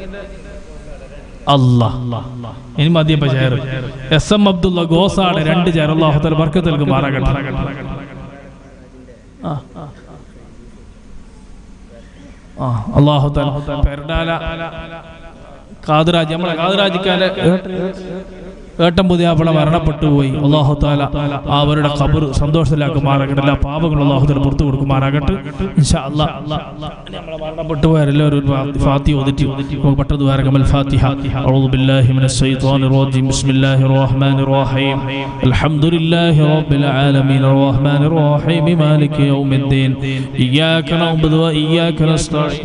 അല്ല ഇനി മതിയപ്പ ചേർ എസ് എം അബ്ദുള്ള ഗോസാട് രണ്ട് ചേർ അള്ളാഹു തല ബർക്കത്ത് നൽകുമാറാകട്ടെ ആ ആ. ആ അള്ളാഹു തല പെരുടാല കാതുരാജ് നമ്മളെ കാതുരാജിക്കാലെ ഏട്ടൻ പുതിയാപ്പിള മരണപ്പെട്ടു പോയി അള്ളാഹു താല അവരുടെ ഖബർ സന്തോഷത്തിലാക്കുമാറാകട്ടെ എല്ലാ പാപങ്ങളും അള്ളാഹു താല പുറത്തു കൊടുക്കുമാറാകട്ടെ ഇൻഷാ അല്ലാ ഇനി നമ്മളെ മരണപ്പെട്ടു പോയവരെല്ലാവരും ഒരു ഫാ- ഫാത്തിഹ ഓതിട്ട് നമുക്ക് പെട്ടെന്ന് വേറെ ഫാത്തിഹ أعوذ بالله من الشيطان الرجيم بسم الله الرحمن الرحيم الحمد لله رب العالمين الرحمن الرحيم مالك يوم الدين إياك نعبد وإياك نستعين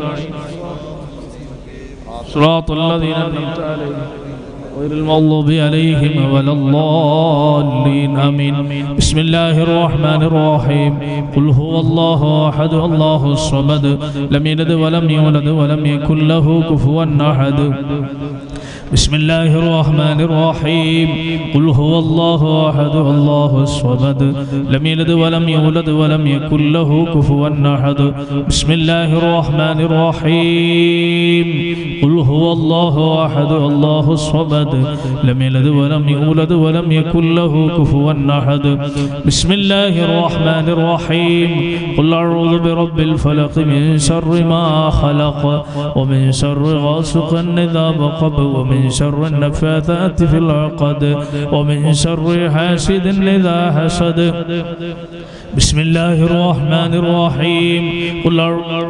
صراط الذين أنعمت عليهم غير المغضوب عليهم ولا الضالين آمين بسم الله الرحمن الرحيم قل هو الله أحد الله الصمد لم يلد ولم يولد ولم يكن له كفوا أحد بسم الله الرحمن الرحيم قل هو الله أحد الله الصمد لم يلد ولم يولد ولم يكن له كفوا أحد بسم الله الرحمن الرحيم قل هو الله أحد الله الصمد لم يلد ولم يولد ولم يكن له كفوا أحد بسم الله الرحمن الرحيم قل أعوذ برب الفلق من شر ما خلق ومن شر غاسق إذا وقب ومن شر النفاثات في العقد ومن شر حاسد إذا حسد بسم الله الرحمن الرحيم قل أعوذ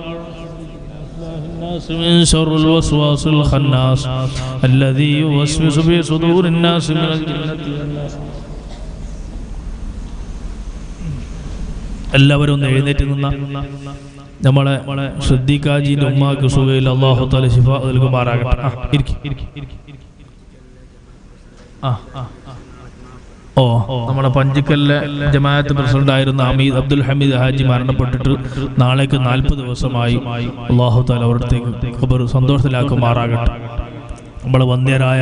الناس من شر الوسواس الخناس الذي يوسوس في صدور الناس من الجنة والناس എല്ലാവരും ഒന്ന് എഴുന്നേറ്റ് നിന്ന നമ്മളെ ശ്രദ്ധിക്കാജീൻ്റെ ഉമ്മാക്ക് സുഖയിൽ അള്ളാഹു താല ശിഫ നൽകുമാറാകട്ടെ ആ, ഇരിക്ക്, ഇരിക്ക്, ഇരിക്ക്, ഇരിക്ക്. ആ, ആ, ആ. ഓ നമ്മുടെ പഞ്ചിക്കലിലെ ജമാഅത്ത് പ്രസിഡന്റ് ആയിരുന്ന അമീദ് അബ്ദുൽ ഹമീദ് ഹാജി മരണപ്പെട്ടിട്ട് നാളേക്ക് നാൽപ്പത് ദിവസമായി അള്ളാഹു താല അവിടത്തേക്ക് ഖബർ സന്തോഷത്തിലാക്കുമാറാകട്ടെ നമ്മൾ വന്ധ്യരായ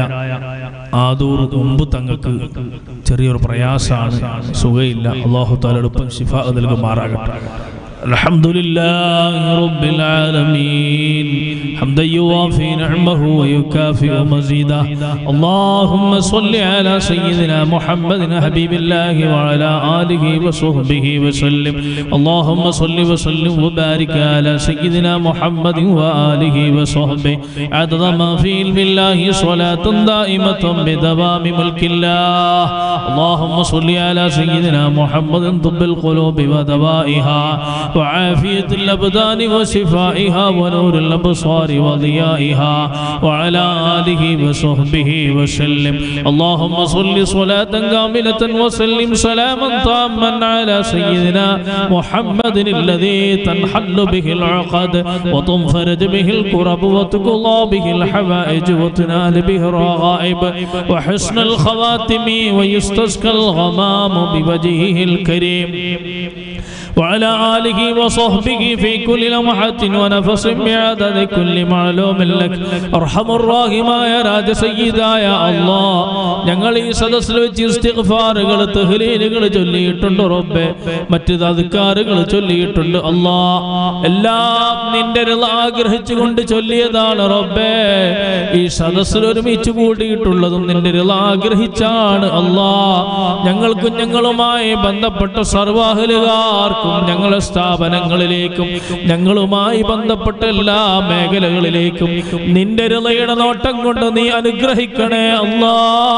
ആദൂർ മുമ്പ് തങ്ങൾക്ക് ചെറിയൊരു പ്രയാസമാണ് സുഖയില്ല അള്ളാഹു താല എളുപ്പം ശിഫ നൽകുമാറാകട്ടെ الحمد لله رب العالمين حمدا يوافي نعمه ويكافئ مزيده اللهم صل على سيدنا محمد حبيب الله وعلى آله وصحبه وسلم اللهم صل وسلم وبارك على سيدنا محمد وآله وصحبه عدد ما في علم الله صلاة دائمة بدوام ملك الله اللهم صل على سيدنا محمد طب القلوب ودوائها وعافية الأبدان وشفائها ونور الأبصار وضيائها وعلى آله وصحبه وسلم اللهم صل صلاة كاملة وسلم سلاما تاما على سيدنا محمد الذي تنحل به العقد وتنفرج به الكرب وتقضى به الحوائج وتنال به الرغائب وحسن الخواتم ويستسقى الغمام بوجهه الكريم وعلى آله وصحبه في كل لمحة ونفس بعدد كل معلوم لك أرحم الراحماയ രാജസയ്യിദായ അല്ലാ ഞങ്ങൾ ഈ സദസ്സിൽ വെച്ച് ഇസ്തിഗ്ഫാറുകൾ തഹ്ലീലുകൾ ചൊല്ലിയിട്ടുണ്ട് റബ്ബേ മറ്റ് അധികാറുകൾ ചൊല്ലിയിട്ടുണ്ട് അല്ലാ എല്ലാം നിന്റെ റിള ആഗ്രഹിച്ചുകൊണ്ട് ചൊല്ലിയതാണ് റബ്ബേ ഈ സദസ്സിൽ ഒരുമിച്ച് കൂടിയിട്ടുള്ളതും നിന്റെ റിള ആഗ്രഹിച്ചാണ് അല്ലാ ഞങ്ങൾക്കും ഞങ്ങളുമായി ബന്ധപ്പെട്ട സർവാഹലുകാർക്കും ഞങ്ങളുടെ സ്ഥാപനങ്ങളിലേക്കും ഞങ്ങളുമായി ബന്ധപ്പെട്ട എല്ലാ മേഖലകളിലേക്കും നിന്റെ ഹൃദയുടെ നോട്ടം കൊണ്ട് നീ അനുഗ്രഹിക്കണേ അല്ലാ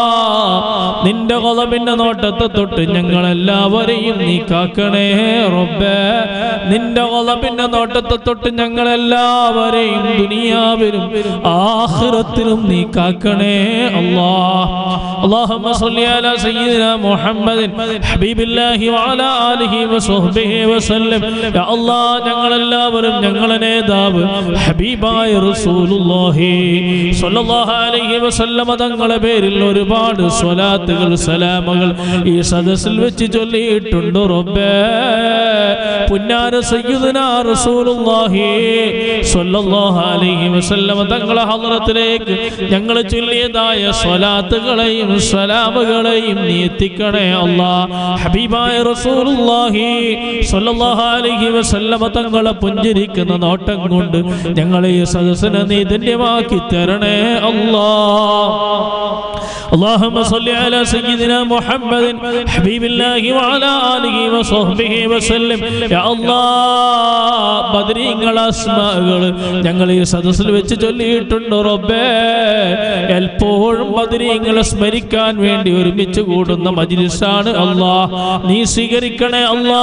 നിന്റെ കൊളമിന്റെ നോട്ടത്തെ തൊട്ട് ഞങ്ങളെല്ലാവരെയും നീ കാക്കണേ റബ്ബേ നിന്റെ കൊളമിന്റെ നോട്ടത്തെ തൊട്ട് ഞങ്ങളെല്ലാവരെയും ദുനിയാവിലും ആഖിറത്തിലും നീ കാക്കണേ അല്ലാ اللهم صل على سيدنا محمد حبيب الله وعلى آله وصحبه وسلم يا الله ഞങ്ങളെല്ലാവരും ഞങ്ങളെ നേതാവ് ഹബീബായ റസൂലുള്ളാഹി സ്വല്ലല്ലാഹു അലൈഹി വസല്ലമ തങ്ങളെ പേരിൽ ഒരുപാട് സ്വലാത്തുകൾ സലാമുകൾ ഈ സദസ്സിൽ വെച്ച് ചൊല്ലിയിട്ടുണ്ട് റബ്ബേ പുന്നാര സയ്യിദുനാ റസൂലുള്ളാഹി സ്വല്ലല്ലാഹു അലൈഹി വസല്ലമ തങ്ങളെ ഹദ്റത്തിലേക്ക് ഞങ്ങൾ ചൊല്ലിയതായ സ്വലാത്തുകളെയും സലാമുകളെയും നീ എത്തിക്കണേ അല്ലാ ഹബീബായ റസൂലുള്ളാഹി സ്വല്ലല്ലാഹു അലൈഹി വസല്ലമ തങ്ങളെ പുഞ്ചിരിക്കുന്ന നോട്ടം കൊണ്ട് ഞങ്ങളെ ഈ സദസ്സിനെ നീ ധന്യമാക്കി തരണേ അല്ലാ اللهم صل على سيدنا محمد حبيب الله وعلى آله وصحبه وسلم يا الله ബദരീങ്ങൾ അസ്മാകൾ ഞങ്ങൾ ഈ സദസ്സിൽ വെച്ച് ചൊല്ലിയിട്ടുണ്ട് റബ്ബേ എപ്പോഴും ബദരീങ്ങളെ സ്മരിക്കാൻ വേണ്ടി ഒരുമിച്ച് കൂടുന്ന മജിലിസാണ് അല്ലാ നീ സ്വീകരിക്കണേ അല്ലാ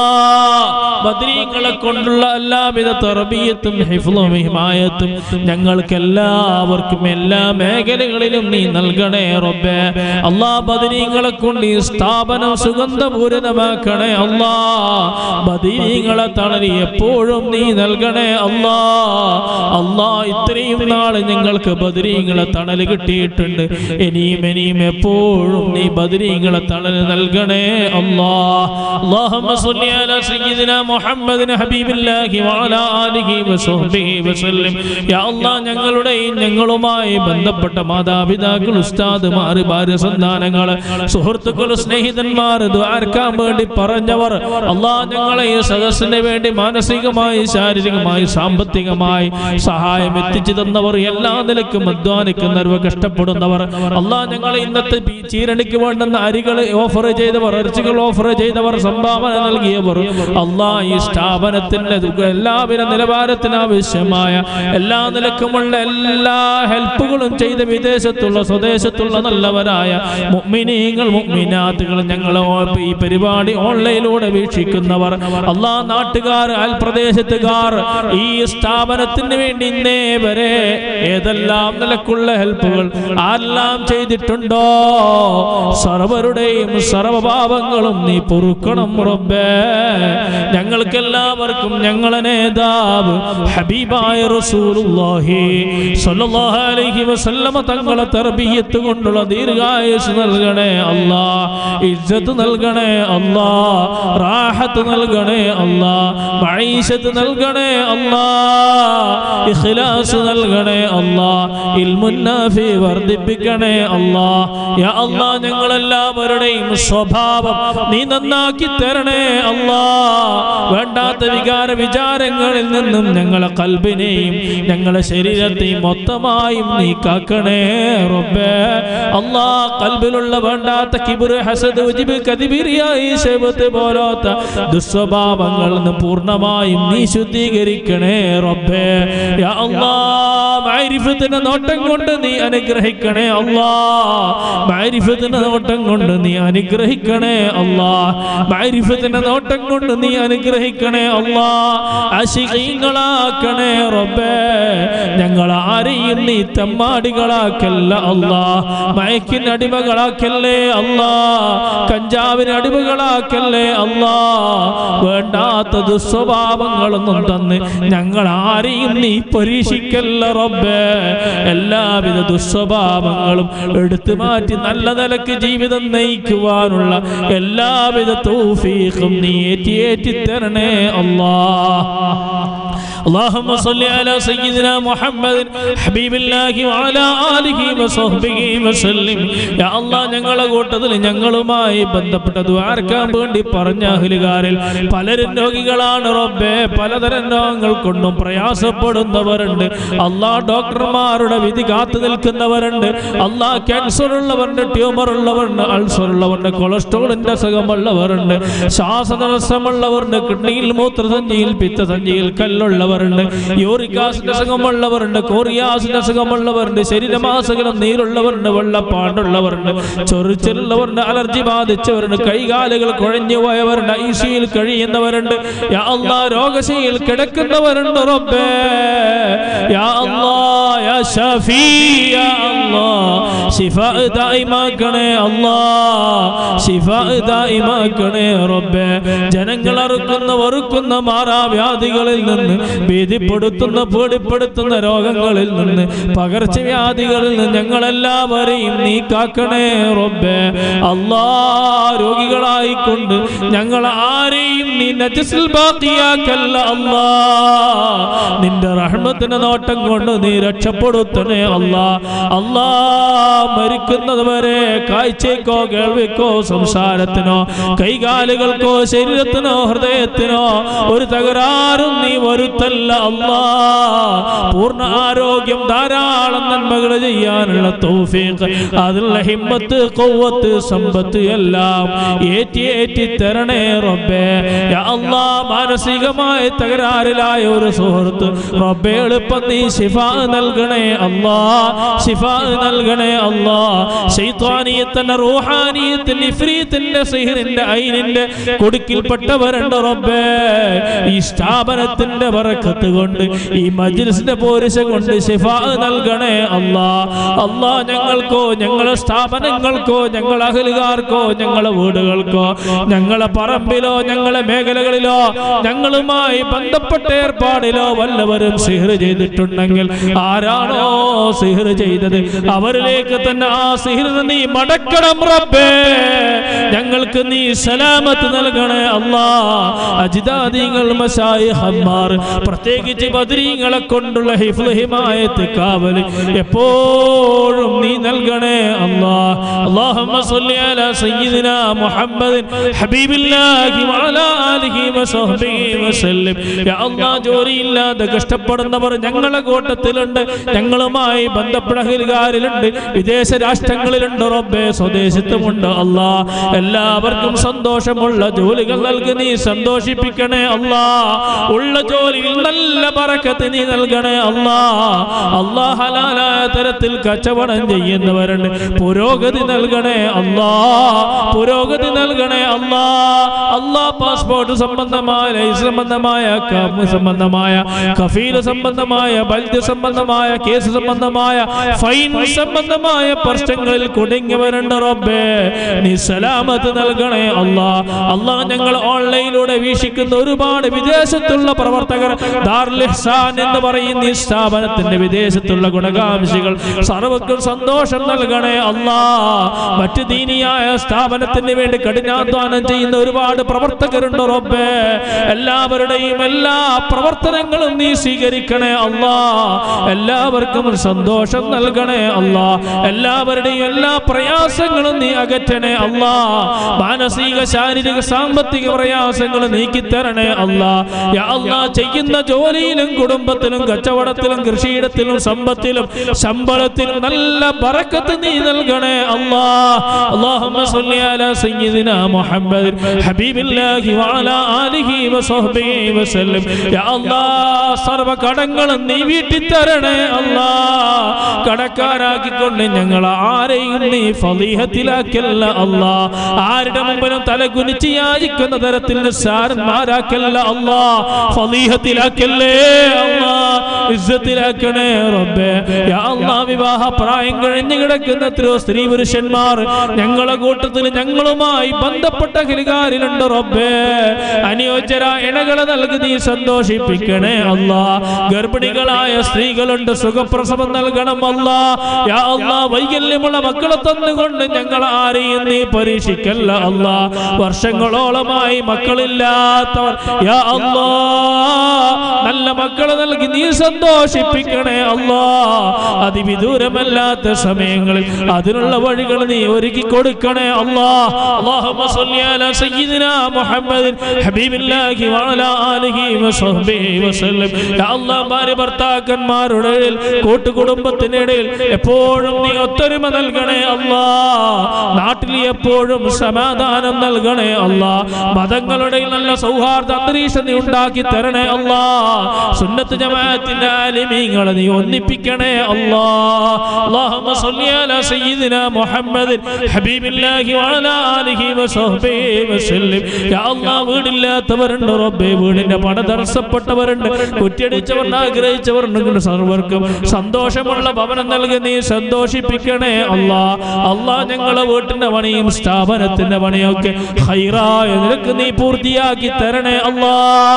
ബദരീങ്ങളെ കൊണ്ടുള്ള എല്ലാവിധ തറബീയത്തും ഹിഫ്ലും ഹിമായത്തും ഞങ്ങൾക്ക് എല്ലാവർക്കും എല്ലാ മേഖലകളിലും നീ നൽകണേ റബ്ബേ അല്ലാ ബദരീങ്ങളെ കൊണ്ട് ഈ സ്ഥാപനം സുഗന്ധപൂരിതമാക്കണേ അല്ലാ ബദരീങ്ങളെ തണലി എപ്പോഴും നീ നൽകണേ അല്ലാ അല്ലാ ഇത്രയും നാൾ ഞങ്ങൾക്ക് ബദരീങ്ങളെ തണൽ കിട്ടിയിട്ടുണ്ട് ഇനിയും ഇനിയും എപ്പോഴും നീ ബദരീങ്ങളെ തണൽ നൽകണേ അല്ലാ اللهم صل على سيدنا محمد حبيب الله وعلى آله وصحبه وسلم يا الله ഞങ്ങളുടെയും ഞങ്ങളുമായി ബന്ധപ്പെട്ട മാതാപിതാക്കൾ ഉസ്താദുമാർ ഭാര്യ സന്താനങ്ങൾ സുഹൃത്തുക്കൾ സ്നേഹിതന്മാർ ദ്വാരക്കാൻ വേണ്ടി പറഞ്ഞവർ അള്ളാ ഞങ്ങളെ ഈ സദസ്സിന് വേണ്ടി മാനസികമായി ശാരീരികമായി സാമ്പത്തികമായി സഹായം എത്തിച്ചു തന്നവർ എല്ലാ നിലക്കും അധ്വാനിക്കുന്നവർ കഷ്ടപ്പെടുന്നവർ അള്ളാ ഞങ്ങളെ ഇന്നത്തെ ഈ ചീരണിക്ക് വേണ്ടുന്ന അരികൾ ഓഫർ ചെയ്തവർ ഇറച്ചികൾ ഓഫർ ചെയ്തവർ സംഭാവന നൽകിയവർ അള്ളാ ഈ സ്ഥാപനത്തിന്റെ ദുഃഖ- എല്ലാവിധ നിലവാരത്തിന് ആവശ്യമായ എല്ലാ നിലക്കുമുള്ള എല്ലാ ഹെൽപ്പുകളും ചെയ്ത വിദേശത്തുള്ള സ്വദേശത്തുള്ള നല്ലവരായ മുഅ്മിനീങ്ങൾ മുഅ്മിനാത്തുകൾ ഞങ്ങൾ ഈ പരിപാടി ഓൺലൈനിലൂടെ വീക്ഷിക്കുന്നവർ അള്ളാ നാട്ടുകാർ അയൽപ്രദേശത്തുകാർ ഈ സ്ഥാപനത്തിന് വേണ്ടി ഇന്നേ വരെ ഏതെല്ലാം നിലക്കുള്ള ഹെൽപ്പുകൾ ആരെല്ലാം ചെയ്തിട്ടുണ്ടോ സർവരുടെയും സർവഭാവങ്ങളും നീ പൊറുക്കണം റബ്ബേ ഞങ്ങൾക്കെല്ലാവർക്കും ഞങ്ങളെ നേതാവ് ഹബീബായ റസൂലുള്ളാഹി സ്വല്ലല്ലാഹു അലൈഹി വസല്ലമ തങ്ങളെ തർബിയത്ത് കൊണ്ടുള്ള ദീർഘായുസ് നൽകണേ അല്ലാ ഇജ്ജത്ത് നൽകണേ അല്ലാ റാഹത്ത് നൽകണേ അല്ലാ മഈശത്ത് നൽകണേ അല്ലാ ഇഖ്ലാസ് നൽകണേ അല്ലാ ഇൽമുന്നാഫി വർദ്ധിപ്പിക്കണേ അല്ലാ യാ അല്ലാ ഞങ്ങളെല്ലാവരുടെയും സ്വഭാവം നീ നന്നാക്കി തരണേ അല്ലാ വേണ്ടാത്ത വികാര വിചാരങ്ങളിൽ നിന്നും ഞങ്ങളെ കൽബിനെയും ഞങ്ങളെ ശരീരത്തെയും മൊത്തമായും നീ കാക്കണേ റബ്ബേ അല്ലാ കൽബിലുള്ള വേണ്ടാത്ത കിബിറ് ഹസദ് ഉജിബ് കദിബിരിയായി ശബത്ത് പോലാത്ത ദുസ്വഭാവങ്ങളിൽ നിന്ന് പൂർണ്ണമായും നീ ശുദ്ധീകരിക്കണേ റബ്ബേ യാ അല്ലാ മൈരിഫത്തിന്റെ നോട്ടം കൊണ്ട് നീ അനുഗ്രഹിക്കണേ അല്ലാ മൈരിഫത്തിന്റെ നോട്ടം കൊണ്ട് നീ അനുഗ്രഹിക്കണേ അല്ലാ മൈരിഫത്തിന്റെ നോട്ടം കൊണ്ട് നീ അനുഗ്രഹിക്കണേ അല്ലാ അശിഖീങ്ങളാക്കണേ റബ്ബേ ഞങ്ങൾ ആരെയും നീ തെമ്മാടികളാക്കല്ല അല്ലാ മയക്കിന് അടിമകളാക്കല്ലേ അല്ലാ കഞ്ചാവിന് അടിമകളാക്കല്ലേ അല്ലാ വേണ്ടാത്ത ദുസ്വഭാവങ്ങളൊന്നും തന്ന് ഞങ്ങൾ ആരെയും നീ പരീക്ഷിക്കല്ല റബ്ബേ എല്ലാവിധ ദുസ്വഭാവങ്ങളും എടുത്തു മാറ്റി നല്ല നിലക്ക് ജീവിതം നയിക്കുവാനുള്ള എല്ലാവിധ തൗഫീഖും നീ ഏറ്റി ഏറ്റി തരണേ അല്ലാ اللهم صل على سيدنا محمد حبيب الله وعلى آله وصحبه وسلم يا الله ഞങ്ങളെ കൂട്ടത്തിൽ ഞങ്ങളുമായി ബന്ധപ്പെട്ട ദ്വാരക്കാൻ വേണ്ടി പറഞ്ഞ അഹ്ലുകാരിൽ പലരും രോഗികളാണ് റബ്ബേ പലതരം രോഗങ്ങൾ കൊണ്ടും പ്രയാസപ്പെടുന്നവരുണ്ട് അല്ലാ ഡോക്ടർമാരുടെ വിധി കാത്തു നിൽക്കുന്നവരുണ്ട് അല്ലാ ക്യാൻസർ ഉള്ളവരുണ്ട് ട്യൂമർ ഉള്ളവരുണ്ട് അൾസർ ഉള്ളവരുണ്ട് കൊളസ്ട്രോളിന്റെ അസുഖമുള്ളവരുണ്ട് ശ്വാസതടസ്സമുള്ളവരുണ്ട് കിഡ്നിയിൽ മൂത്രസഞ്ചിയിൽ പിത്തസഞ്ചിയിൽ കല്ലുള്ളവരുണ്ട് യൂറിക് ആസിഡ് അസുഖമുള്ളവരുണ്ട് കോറിയാസിന്റെ അസുഖമുള്ളവരുണ്ട് ശരീരമാസകലം നീരുള്ളവരുണ്ട് വെള്ളപ്പാണ്ടുള്ളവരുണ്ട് ചൊറിച്ചിലുള്ളവരുണ്ട് അലർജി ബാധിച്ചവരുണ്ട് കൈകാലുകൾ കുഴഞ്ഞു പോയവരുണ്ട് ഐസിയിൽ കഴിയുന്നവരുണ്ട് യാ അല്ലാ രോഗശയിൽ കിടക്കുന്നവരുണ്ട് റബ്ബേ യാ അല്ലാ യാ ഷഫീ യാ അല്ലാ ശിഫാ ദായിമാക്കണേ അല്ലാ ശിഫാ ദായിമാക്കണേ റബ്ബേ ജനങ്ങൾ അറുക്കുന്ന വെറുക്കുന്ന മാറാവ്യാധികളിൽ നിന്ന് ഭീതിപ്പെടുത്തുന്ന പേടിപ്പെടുത്തുന്ന രോഗങ്ങളിൽ നിന്ന് പകർച്ചവ്യാധികളിൽ നിന്ന് ഞങ്ങളെല്ലാവരെയും നീ കാക്കണേ റബ്ബേ അല്ലാ രോഗികളായിക്കൊണ്ട് ഞങ്ങൾ ആരെയും നീ നജസിൽ ബാക്കിയാക്കല്ല അല്ലാ നിന്റെ റഹ്മത്തിന്റെ നോട്ടം കൊണ്ട് നീ രക്ഷപ്പെടുത്തണേ അല്ലാ അല്ലാ മരിക്കുന്നത് വരെ കാഴ്ചക്കോ കേൾവിക്കോ സംസാരത്തിനോ കൈകാലുകൾക്കോ ശരീരത്തിനോ ഹൃദയത്തിനോ ഒരു തകരാറും നീ വരുത്തല്ല തൗഫീഖല്ല അല്ലാ പൂർണ്ണ ആരോഗ്യം ധാരാളം നന്മകൾ ചെയ്യാനുള്ള തൗഫീഖ് അതിനുള്ള ഹിമ്മത്ത് കൊവ്വത്ത് സമ്പത്ത് എല്ലാം ഏറ്റി ഏറ്റി തരണേ റബ്ബേ യാ അല്ലാ മാനസികമായ തകരാറിലായ ഒരു സുഹൃത്ത് റബ്ബേ എളുപ്പം നീ ശിഫ നൽകണേ അല്ലാ ശിഫ നൽകണേ അല്ലാ ശൈത്വാനിയത്തിന്റെ റൂഹാനിയത്തിന്റെ ഇഫ്രീത്തിന്റെ സിഹിറിന്റെ ഐനിന്റെ കൊടുക്കിൽപ്പെട്ടവരുണ്ട് റബ്ബേ ഈ സ്ഥാപനത്തിന്റെ വറക്കത്ത് കൊണ്ട് ഈ മജ്ലിസിന്റെ പോരിശ കൊണ്ട് ശിഫ നൽകണേ അല്ലാ അല്ലാ ഞങ്ങൾക്കോ ഞങ്ങളെ സ്ഥാപനങ്ങൾക്കോ ഞങ്ങളെ അഹലുകാർക്കോ ഞങ്ങളെ വീടുകൾക്കോ ഞങ്ങളെ പറമ്പിലോ ഞങ്ങളെ മേഖലകളിലോ ഞങ്ങളുമായി ബന്ധപ്പെട്ട ഏർപ്പാടിലോ വല്ലവരും സിഹർ ചെയ്തിട്ടുണ്ടെങ്കിൽ ആരാണോ സിഹർ ചെയ്തത് അവരിലേക്ക് തന്നെ ആ സിഹറിന് നീ മടക്കണം റബ്ബേ ഞങ്ങൾക്ക് നീ സലാമത്ത് നൽകണേ അല്ലാ അജിതാദികൾ മശായിഹന്മാർ പ്രത്യേകിച്ച് ബദരീങ്ങളെ കൊണ്ടുള്ള ഹിഫ്ള് ഹിമായത്ത് കാവൽ എപ്പോഴും നീ നൽകണേ അല്ലാ അല്ലാഹുമ്മ സ്വല്ലി അലാ സയ്യിദിനാ മുഹമ്മദിൻ ഹബീബില്ലാഹി വഅലാ ആലിഹി വസഹ്ബിഹി വസല്ലം യാ അല്ലാ ജോലിയില്ലാതെ കഷ്ടപ്പെടുന്നവർ ഞങ്ങളെ കൂട്ടത്തിലുണ്ട് ഞങ്ങളുമായി ബന്ധപ്പെടലുകാരിലുണ്ട് വിദേശ രാഷ്ട്രങ്ങളിലുണ്ട് റബ്ബേ സ്വദേശത്തുമുണ്ട് അല്ലാ എല്ലാവർക്കും സന്തോഷമുള്ള ജോലികൾ നൽകി നീ സന്തോഷിപ്പിക്കണേ അല്ലാ ഉള്ള ജോലിയിൽ നല്ല ബറക്കത്ത് നീ നൽകണേ അല്ലാ അല്ലാ ഹലാലായ തരത്തിൽ കച്ചവടം ചെയ്യുന്നവരുണ്ട് പുരോഗതി നൽകണേ അല്ലാ പുരോഗതി നൽകണേ അല്ലാ അല്ലാ പാസ്പോർട്ട് സംബന്ധമായ ലൈസ് സംബന്ധമായ കമ്മ് സംബന്ധമായ കഫീൽ സംബന്ധമായ ബൽദ് സംബന്ധമായ കേസ് സംബന്ധമായ ഫൈൻ സംബന്ധമായ പ്രശ്നങ്ങളിൽ കുടുങ്ങിയവരുണ്ട് റബ്ബേ നീ സലാമത്ത് നൽകണേ അല്ലാ അല്ലാ ഞങ്ങൾ ഓൺലൈനിലൂടെ വീക്ഷിക്കുന്ന ഒരുപാട് വിദേശത്തുള്ള പ്രവർത്തകർ ദാറുൽ ഇഹ്സാൻ എന്ന് പറയുന്ന ഈ സ്ഥാപനത്തിന്റെ വിദേശത്തുള്ള ഗുണകാംക്ഷികൾ സർവക്കും സന്തോഷം നൽകണേ അല്ലാ മറ്റു ദീനിയായ സ്ഥാപനത്തിന് വേണ്ടി കഠിനാധ്വാനം ചെയ്യുന്ന ഒരുപാട് പ്രവർത്തകരുണ്ട് റബ്ബേ എല്ലാവരുടെയും എല്ലാ പ്രവർത്തനങ്ങളും നീ സ്വീകരിക്കണേ അല്ലാ എല്ലാവർക്കും സന്തോഷം നൽകണേ അല്ലാ എല്ലാവരുടെയും എല്ലാ പ്രയാസങ്ങളും നീ അകറ്റണേ അല്ലാ മാനസിക ശാരീരിക സാമ്പത്തിക പ്രയാസങ്ങൾ നീക്കിത്തരണേ അല്ലാ യാ അല്ലാ ചെയ്യുന്ന ജോലിയിലും കുടുംബത്തിലും കച്ചവടത്തിലും കൃഷിയിടത്തിലും സമ്പത്തിലും ശമ്പളത്തിലും നല്ല ബറക്കത്ത് നീ നൽകണേ അല്ലാ അല്ലാഹുമ്മ സ്വല്ലി അലാ സയ്യിദിനാ മുഹമ്മദ് ഹബീബില്ലാഹി വഅലാ ആലിഹി വസഹ്ബിഹി വസല്ലം യാ അല്ലാ സർവ കടങ്ങളും നീ വീട്ടി തരണേ അല്ലാ കടക്കാരാക്കിക്കൊണ്ട് ഞങ്ങൾ ആരെയും നീ ഫളീഹത്തിലാക്കല്ല അല്ലാ ആരുടെ മുമ്പിലും തലകുനിച്ച് യാചിക്കുന്ന തരത്തിൽ നിസ്സാരന്മാരാക്കല്ല അല്ലാ ഫളീഹത്തിലാക്കല്ലേ അല്ലാ ഇസ്സത്തിലാക്കണേ റബ്ബേ യാ അല്ലാ വിവാഹ പ്രായം കഴിഞ്ഞു കിടക്കുന്ന എത്രയോ സ്ത്രീ പുരുഷന്മാർ ഞങ്ങളെ കൂട്ടത്തിൽ ഞങ്ങളുമായി ബന്ധപ്പെട്ട ഹിലുകാരിലുണ്ട് റബ്ബേ അനുയോജ്യര ഇണകളെ നൽകി നീ സന്തോഷിപ്പിക്കണേ അല്ലാ ഗർഭിണികളായ സ്ത്രീകളുണ്ട് സുഖപ്രസവം നൽകണം അല്ലാ യാ അല്ലാ വൈകല്യമുള്ള മക്കളെ തന്നുകൊണ്ട് ഞങ്ങൾ ആരെയും നീ പരീക്ഷിക്കല്ല അല്ലാ വർഷങ്ങളോളമായി മക്കളില്ലാത്തവർ യാ അല്ലാ നല്ല മക്കളെ നൽകി നീ സന്തോഷിപ്പിക്കണേ അല്ലാ അതിവിദൂരമല്ലാത്ത സമയങ്ങളിൽ അതിനുള്ള വഴികൾ നീ ഒരുക്കി കൊടുക്കണേ അല്ലാ അല്ലാഹുമ്മ സ്വല്ലി അലാ സയ്യിദിനാ മുഹമ്മദിൻ ഹബീബില്ലാഹി വഅലാ ആലിഹി വസഹ്ബിഹി വസല്ലം യാ അല്ലാ ഭാര്യ ഭർത്താക്കന്മാരുടെ ഇടയിൽ കൂട്ടുകുടുംബത്തിനിടയിൽ എപ്പോഴും നീ ഒത്തൊരുമ നൽകണേ അല്ലാ നാട്ടിൽ എപ്പോഴും സമാധാനം നൽകണേ അല്ലാ മതങ്ങളുടെ നല്ല സൗഹാർദ്ദ അന്തരീക്ഷം നീ ഉണ്ടാക്കി തരണേ അല്ലാ സുന്നത്ത് ജമാഅത്തിന്റെ ആലിമീങ്ങളെ നീ ഒന്നിപ്പിക്കണേ അല്ലാ അല്ലാഹുമ്മ സ്വല്ലി അലാ സയ്യിദിനാ മുഹമ്മദിൻ ഹബീബില്ലാഹി വഅലാ ആലിഹി വസഹ്ബിഹി വസല്ലം യാ അല്ലാ വീടില്ലാത്തവരുണ്ട് റബ്ബേ വീടിന്റെ പണ തടസ്സപ്പെട്ടവരുണ്ട് കുറ്റിയടിച്ചവർ ആഗ്രഹിച്ചവരുണ്ട് സർവർക്കും സന്തോഷമുള്ള ഭവനം നൽകി നീ സന്തോഷിപ്പിക്കണേ അല്ലാ അല്ലാ ഞങ്ങളെ വീട്ടിന്റെ പണിയും സ്ഥാപനത്തിന്റെ പണിയൊക്കെ ഹൈറായ നിനക്ക് നീ പൂർത്തിയാക്കി തരണേ അല്ലാ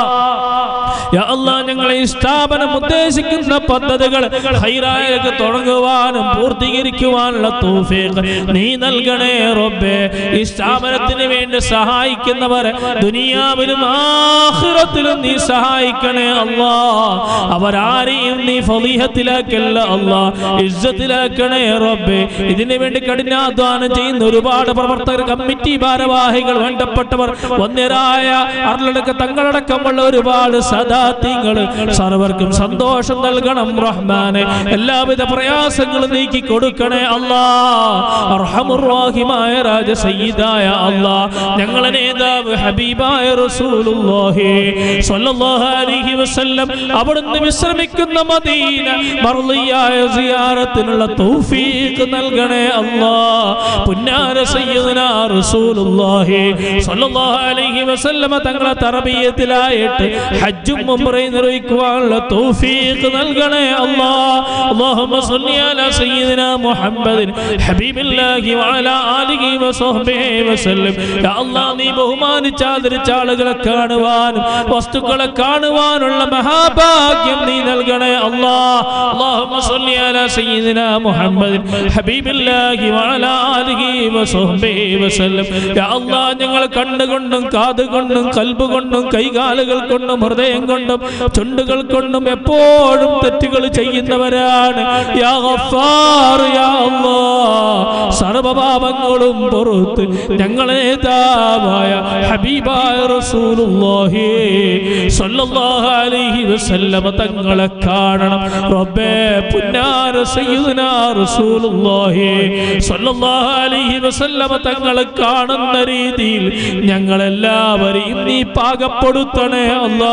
യാ അല്ലാ ഞങ്ങളെ ഈ സ്ഥാപനം ഉദ്ദേശിക്കുന്ന പദ്ധതികൾ ഹൈറായൊക്കെ തുടങ്ങുവാനും പൂർത്തീകരിക്കുവാനുള്ള തൗഫീഖ് നീ നൽകണേ റബ്ബേ ഈ സ്ഥാപനത്തിന് വേണ്ടി സഹായിക്കുന്നവർ ദുനിയാവിലും ആഖിറത്തിലും നീ സഹായിക്കണേ അല്ലാ അവരാരെയും നീ ഫലീഹത്തിലാക്കല്ല അല്ലാ ഇസ്സത്തിലാക്കണേ റബ്ബേ ഇതിനു വേണ്ടി കഠിനാധ്വാനം ചെയ്യുന്ന ഒരുപാട് പ്രവർത്തകർ കമ്മിറ്റി ഭാരവാഹികൾ വേണ്ടപ്പെട്ടവർ വന്യരായ അർലടക്ക തങ്ങളടക്കമുള്ള ഒരുപാട് സദാത്യങ്ങൾ സർവർക്കും സന്തോഷം നൽകണം റഹ്മാനെ എല്ലാവിധ പ്രയാസങ്ങളും നീക്കി കൊടുക്കണേ അല്ലാ അർഹമുറാഹിമായ രാജ സയ്യിദായ അല്ലാ ഞങ്ങളെ നേതാവ് ഹബീബായ റസൂലുള്ളാഹി സ്വല്ലല്ലാഹു അലൈഹി വസല്ലം അവിടുന്ന് വിശ്രമിക്കുന്ന മദീന മർളിയായ സിയാറത്തിനുള്ള തൗഫീഖ് നൽകണേ അല്ലാ പുന്നാര സയ്യിദുനാ റസൂലുള്ളാഹി സ്വല്ലല്ലാഹു അലൈഹി വസല്ലം തങ്ങളെ തറബിയത്തിലായിട്ട് ഹജ്ജും ഉംറയും നിർവഹിക്കുവാനുള്ള തൗഫീഖ് നൽകണേ അല്ലാ അല്ലാഹുമ്മ സ്വല്ലി അലാ സയ്യിദിനാ മുഹമ്മദിൻ ഹബീബില്ലാഹി വഅലാ ആലിഹി വസഹ്ബിഹി വസല്ലം യാ അല്ലാഹ് നീ ബഹുമാനിച്ച ആദരിച്ച ആളുകളെ കാണുവാനും വസ്തുക്കളെ കാണുവാനുള്ള മഹാഭാഗ്യം നീ നൽകണേ അല്ലാ അല്ലാഹുമ്മ സ്വല്ലി അലാ സയ്യിദിനാ മുഹമ്മദിൻ ഹബീബില്ലാഹി വഅലാ ആലിഹി വസഹ്ബിഹി വസല്ലം യാ അല്ലാഹ് ഞങ്ങൾ കണ്ണുകൊണ്ടും കാതുകൊണ്ടും കൽബ് കൊണ്ടും കൈകാലുകൾ കൊണ്ടും ഹൃദയം കൊണ്ടും ചുണ്ടുകൾ കൊണ്ടും എപ്പോഴും തെറ്റുകൾ ചെയ്യുന്നവരാണ് യാ ഗഫാർ യാ അല്ലാഹ് സർവപാപങ്ങളും പുറത്ത് ഞങ്ങളെ നേതാവായ ഹബീബായ റസൂലുള്ളാഹി സ്വല്ലല്ലാഹു അലൈഹി വസല്ലമ തങ്ങളെ കാണണം റബ്ബേ പുന്നാര സയ്യിദുനാ റസൂലുള്ളാഹി സ്വല്ലല്ലാഹു അലൈഹി വസല്ലമ തങ്ങളെ കാണുന്ന രീതിയിൽ ഞങ്ങളെല്ലാവരെയും നീ പാകപ്പെടുത്തണേ അല്ലാ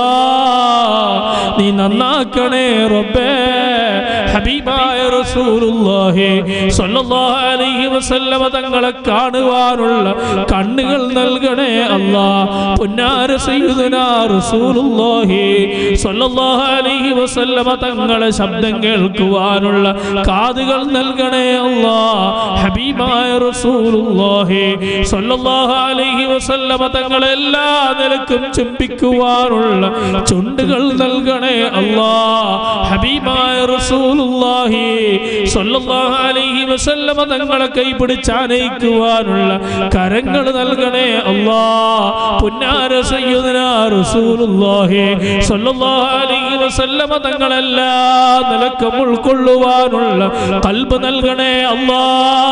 നീ നന്നാക്കണേ റബ്ബേ ഹബീബായ റസൂലുള്ളാഹി സ്വല്ലല്ലാഹു അലൈഹി വസല്ലമ തങ്ങളെ കാണുവാനുള്ള കണ്ണുകൾ നൽകണേ അല്ലാ പുന്നാര സയ്യിദുനാ റസൂലുള്ളാഹി സ്വല്ലല്ലാഹു അലൈഹി വസല്ലമ തങ്ങളെ ശബ്ദം കേൾക്കുവാനുള്ള കാതുകൾ നൽകണേ അല്ലാ ഹബീബായ റസൂലുള്ളാഹി സ്വല്ലല്ലാഹു അലൈഹി വസല്ലമ തങ്ങളെ എല്ലാ നിലക്കും ചുംബിക്കുവാനുള്ള ചുണ്ടുകൾ നൽകണേ അല്ലാ ഹബീബായ റസൂലുള്ളാഹി സ്വല്ലല്ലാഹു അലൈഹി വസല്ലമ തങ്ങളെ കൈപിടിച്ച് ആനയിക്കുവാനുള്ള കരങ്ങൾ നൽകണേ അല്ലാ പുന്നാര സയ്യിദുനാ റസൂലുള്ളാഹി സ്വല്ലല്ലാഹു അലൈഹി വസല്ലമ തങ്ങളെല്ലാ നിലക്കും ഉൾക്കൊള്ളുവാനുള്ള കൽബ് നൽകണേ അല്ലാ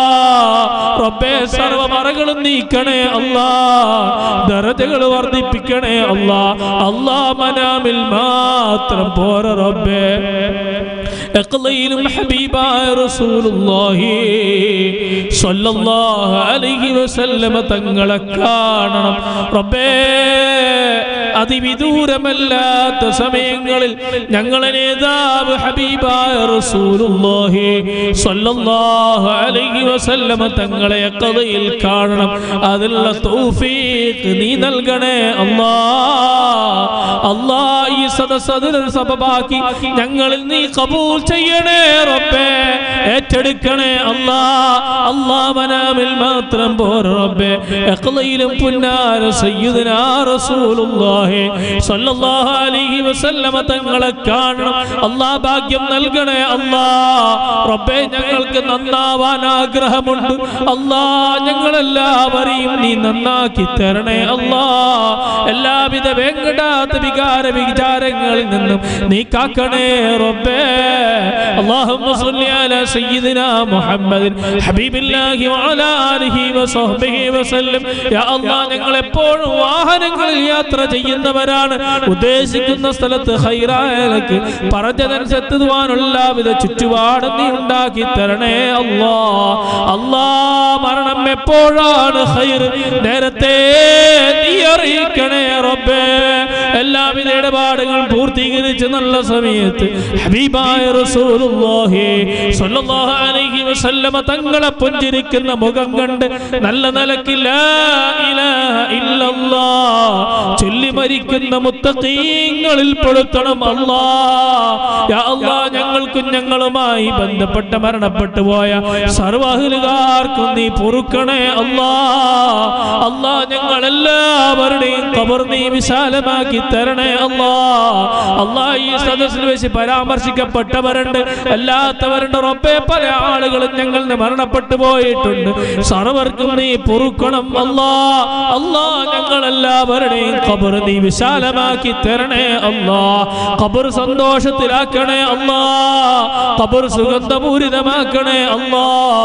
റബ്ബേ സർവമറകളും നീക്കണേ അല്ലാ ദരജകൾ വർദ്ധിപ്പിക്കണേ അല്ലാ അല്ലാ മനാമിൽ മാത്രം പോര റബ്ബേ എക്ലയിലും ഹബീബായ റസൂലുള്ളാഹി സ്വല്ലല്ലാഹു അലൈഹി വസല്ലമ തങ്ങളെ കാണണം റബ്ബേ അതിവിദൂരമല്ലാത്ത സമയങ്ങളിൽ ഞങ്ങളെ നേതാവ് ഹബീബായ റസൂലുള്ളാഹി സ്വല്ലല്ലാഹു അലൈഹി വസല്ലമ തങ്ങളെ ഖദയിൽ കാണണം അതിനുള്ള തൗഫീഖ് നീ നൽകണേ അല്ലാ അല്ലാ ഈ സദസ്സ് അതിനൊരു സബബാക്കി ഞങ്ങളിൽ നീ കബൂൽ ചെയ്യണേ റബ്ബേ ഏറ്റെടുക്കണേ അല്ലാ അല്ലാ മനാമിൽ മാത്രം പോര റബ്ബേ എഖ്ലയിലും പുന്നാര സയ്യിദുനാ റസൂലുള്ളാഹി സ്വല്ലല്ലാഹു അലൈഹി വസല്ലമ തങ്ങളെ കാണണം അല്ലാ ഭാഗ്യം നൽകണേ അല്ലാ റബ്ബേ ഞങ്ങൾക്ക് നന്നാവാൻ ആഗ്രഹമുണ്ട് അല്ലാ ഞങ്ങളെല്ലാവരെയും നീ നന്നാക്കി തരണേ അല്ലാ എല്ലാവിധ വേങ്കടാത്ത വികാര വിചാരങ്ങളിൽ നിന്നും നീ കാക്കണേ റബ്ബേ اللهم صل على سيدنا محمد حبيب الله وعلى آله وصحبه وسلم يا الله ഞങ്ങൾ എപ്പോഴും വാഹനങ്ങളിൽ യാത്ര ചെയ്യുന്നവരാണ് ഉദ്ദേശിക്കുന്ന സ്ഥലത്ത് ഹൈറായലക്ക് പറഞ്ഞതനുസരിച്ചുവാനുള്ള വിധ ചുറ്റുപാട് നീ ഉണ്ടാക്കി തരണേ അല്ലാ അല്ലാ മരണം എപ്പോഴാണ് ഹൈർ നേരത്തെ നീ അറിയിക്കണേ റബ്ബേ എല്ലാവിധ ഇടപാടുകളും പൂർത്തീകരിച്ച് നല്ല സമയത്ത് ഹബീബായ റസൂലുള്ളാഹി സ്വല്ലല്ലാഹു അലൈഹി വസല്ലമ തങ്ങളെ പുഞ്ചിരിക്കുന്ന മുഖം കണ്ട് നല്ല നിലയ്ക്ക് ലാ ഇലാഹ ഇല്ലല്ലാഹ് ചൊല്ലി മരിക്കുന്ന മുത്തഖീങ്ങളിൽ പെടുത്തണം അല്ലാ യാ അല്ലാ ഞങ്ങൾക്കും ഞങ്ങളുമായി ബന്ധപ്പെട്ട മരണപ്പെട്ടു പോയ സർവഹലുകാർക്കും നീ പൊറുക്കണേ അല്ലാ അല്ലാ ഞങ്ങൾ എല്ലാവരുടെയും എല്ലാവരുടെയും കബർ നീ വിശാലമാക്കി തരണേ അല്ലാ അല്ലാ ഈ സദസ്സിൽ വെച്ച് പരാമർശിക്കപ്പെട്ടവരുണ്ട് അല്ലാത്തവരുണ്ട് റബ്ബേ പല ആളുകളും ഞങ്ങൾ മരണപ്പെട്ടു പോയിട്ടുണ്ട് സർവർക്കും നീ പൊറുക്കണം അല്ലാ അല്ലാ ഞങ്ങൾ എല്ലാവരുടെയും കബർ നീ വിശാലമാക്കി തരണേ അല്ലാ കബർ സന്തോഷത്തിലാക്കണേ അല്ലാ കബർ സുഗന്ധപൂരിതമാക്കണേ അല്ലാ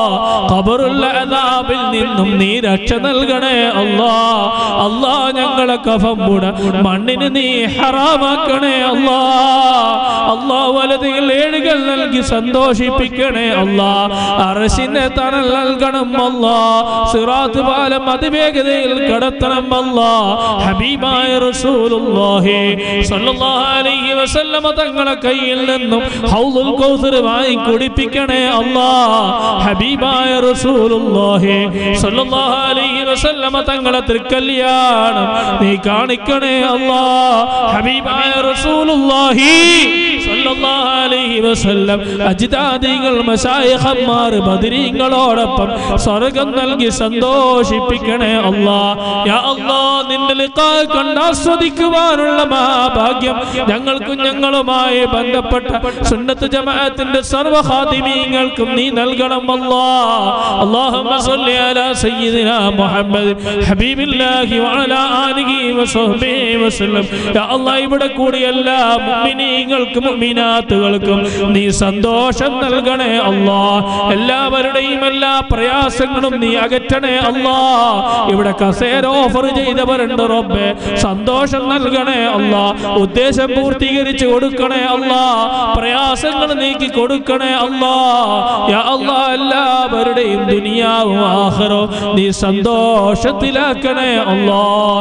കബറുള്ള അദാബിൽ നിന്നും നീ രക്ഷ നൽകണേ അല്ലാ അല്ലാ ഞങ്ങളെ കഫമ്പുട മണ്ണിന് നീ ഹറാമാക്കണേ അല്ലാ അല്ലാ വലതുകൾ ഏഴുകൾ നൽകി സന്തോഷിപ്പിക്കണേ അല്ലാ അറശിന്റെ തണൽ നൽകണം അല്ലാ സിറാത്ത് പാലം അതിവേഗതയിൽ കടത്തണം അല്ലാ ഹബീബായ റസൂലുള്ളാഹി സ്വല്ലല്ലാഹു അലൈഹി വസല്ലമ തങ്ങളെ കയ്യിൽ നിന്നും ഹൗദുൽ കൗസർ വാങ്ങി കുടിപ്പിക്കണേ അല്ലാ ഹബീബായ റസൂലുള്ളാഹി സ്വല്ലല്ലാഹു അലൈഹി വസല്ലമ തങ്ങളെ തൃക്കല്യാണം നീ കാണിക്കണേ അല്ലാ ഹബീബായ റസൂലുള്ളാഹി സ്വല്ലല്ലാഹു അലൈഹി വസല്ലം അജ്ദാദികൾ മശായിഖന്മാർ ബദരീങ്ങളോടൊപ്പം സ്വർഗം നൽകി സന്തോഷിപ്പിക്കണേ അല്ലാ യാ അല്ലാ നിന്റെ ലിഖാ കണ്ട് ആസ്വദിക്കുവാനുള്ള മഹാഭാഗ്യം ഞങ്ങൾക്കും ഞങ്ങളുമായി ബന്ധപ്പെട്ട സുന്നത്ത് ജമാഅത്തിന്റെ സർവ്വ ഖാദിമീങ്ങൾക്കും നീ നൽകണം അല്ലാ اللهم صل على سيدنا محمد حبيب الله وعلى آله وصحبه وسلم يا الله ഇവിടെ കൂടി എല്ലാ മുഅ്മിനീങ്ങൾക്കും മുഅ്മിനാത്തുകൾക്കും നീ സന്തോഷം നൽകണേ അല്ലാ എല്ലാവരുടെയും എല്ലാ പ്രയാസങ്ങളും നീ അകറ്റണേ അല്ലാ ഇവിടെ കസേര ഓഫർ ചെയ്തവരുണ്ട് റബ്ബേ സന്തോഷം നൽകണേ അല്ലാ ഉദ്ദേശം പൂർത്തീകരിച്ച് കൊടുക്കണേ അല്ലാ പ്രയാസങ്ങൾ നീക്കി കൊടുക്കണേ അല്ലാ യാ അല്ലാ എല്ലാവരുടെയും ദുനിയാവും ആഖിറോ നീ സന്തോഷത്തിലാക്കണേ അല്ലാ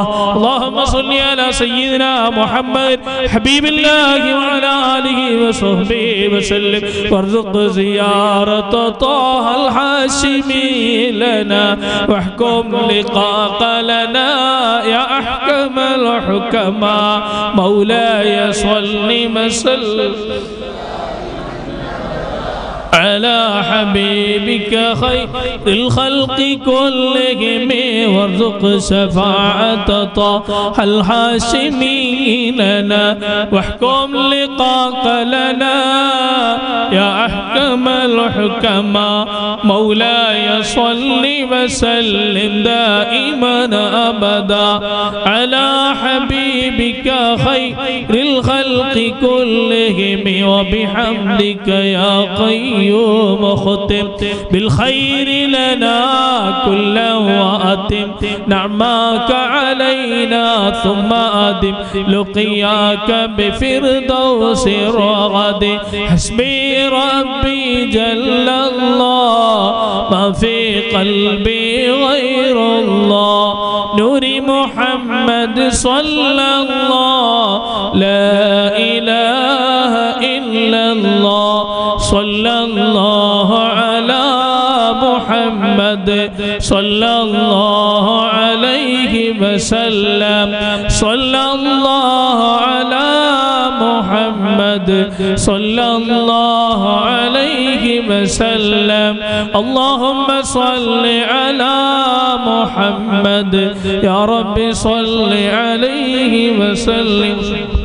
اللهم صل على سيدنا محمد حبيب الله وعلى آله وصحبه وسلم وارزق زيارة طه الحاشمي لنا واحكم لقاق لنا يا أحكم الحكماء مولاي صل وسلم على حبيبك خير الخلق كلهم وارزق شفاعة طه الهاشمي لنا واحكم لقاك لنا يا أحكم الحكماء مولاي صل وسلم دائما أبدا على حبيبك خير الخلق كلهم وبحمدك يا قيوم ختم بالخير لنا كلا وأتم نعماك علينا ثم أدم لقياك بفردوس رغد حسبي ربي جل الله ما في قلبي غير الله نور محمد صلى الله لا إله إلا الله صلى الله على محمد صلى الله عليه وسلم صلى الله على محمد صلى الله عليه وسلم اللهم صل على محمد يا رب صل عليه وسلم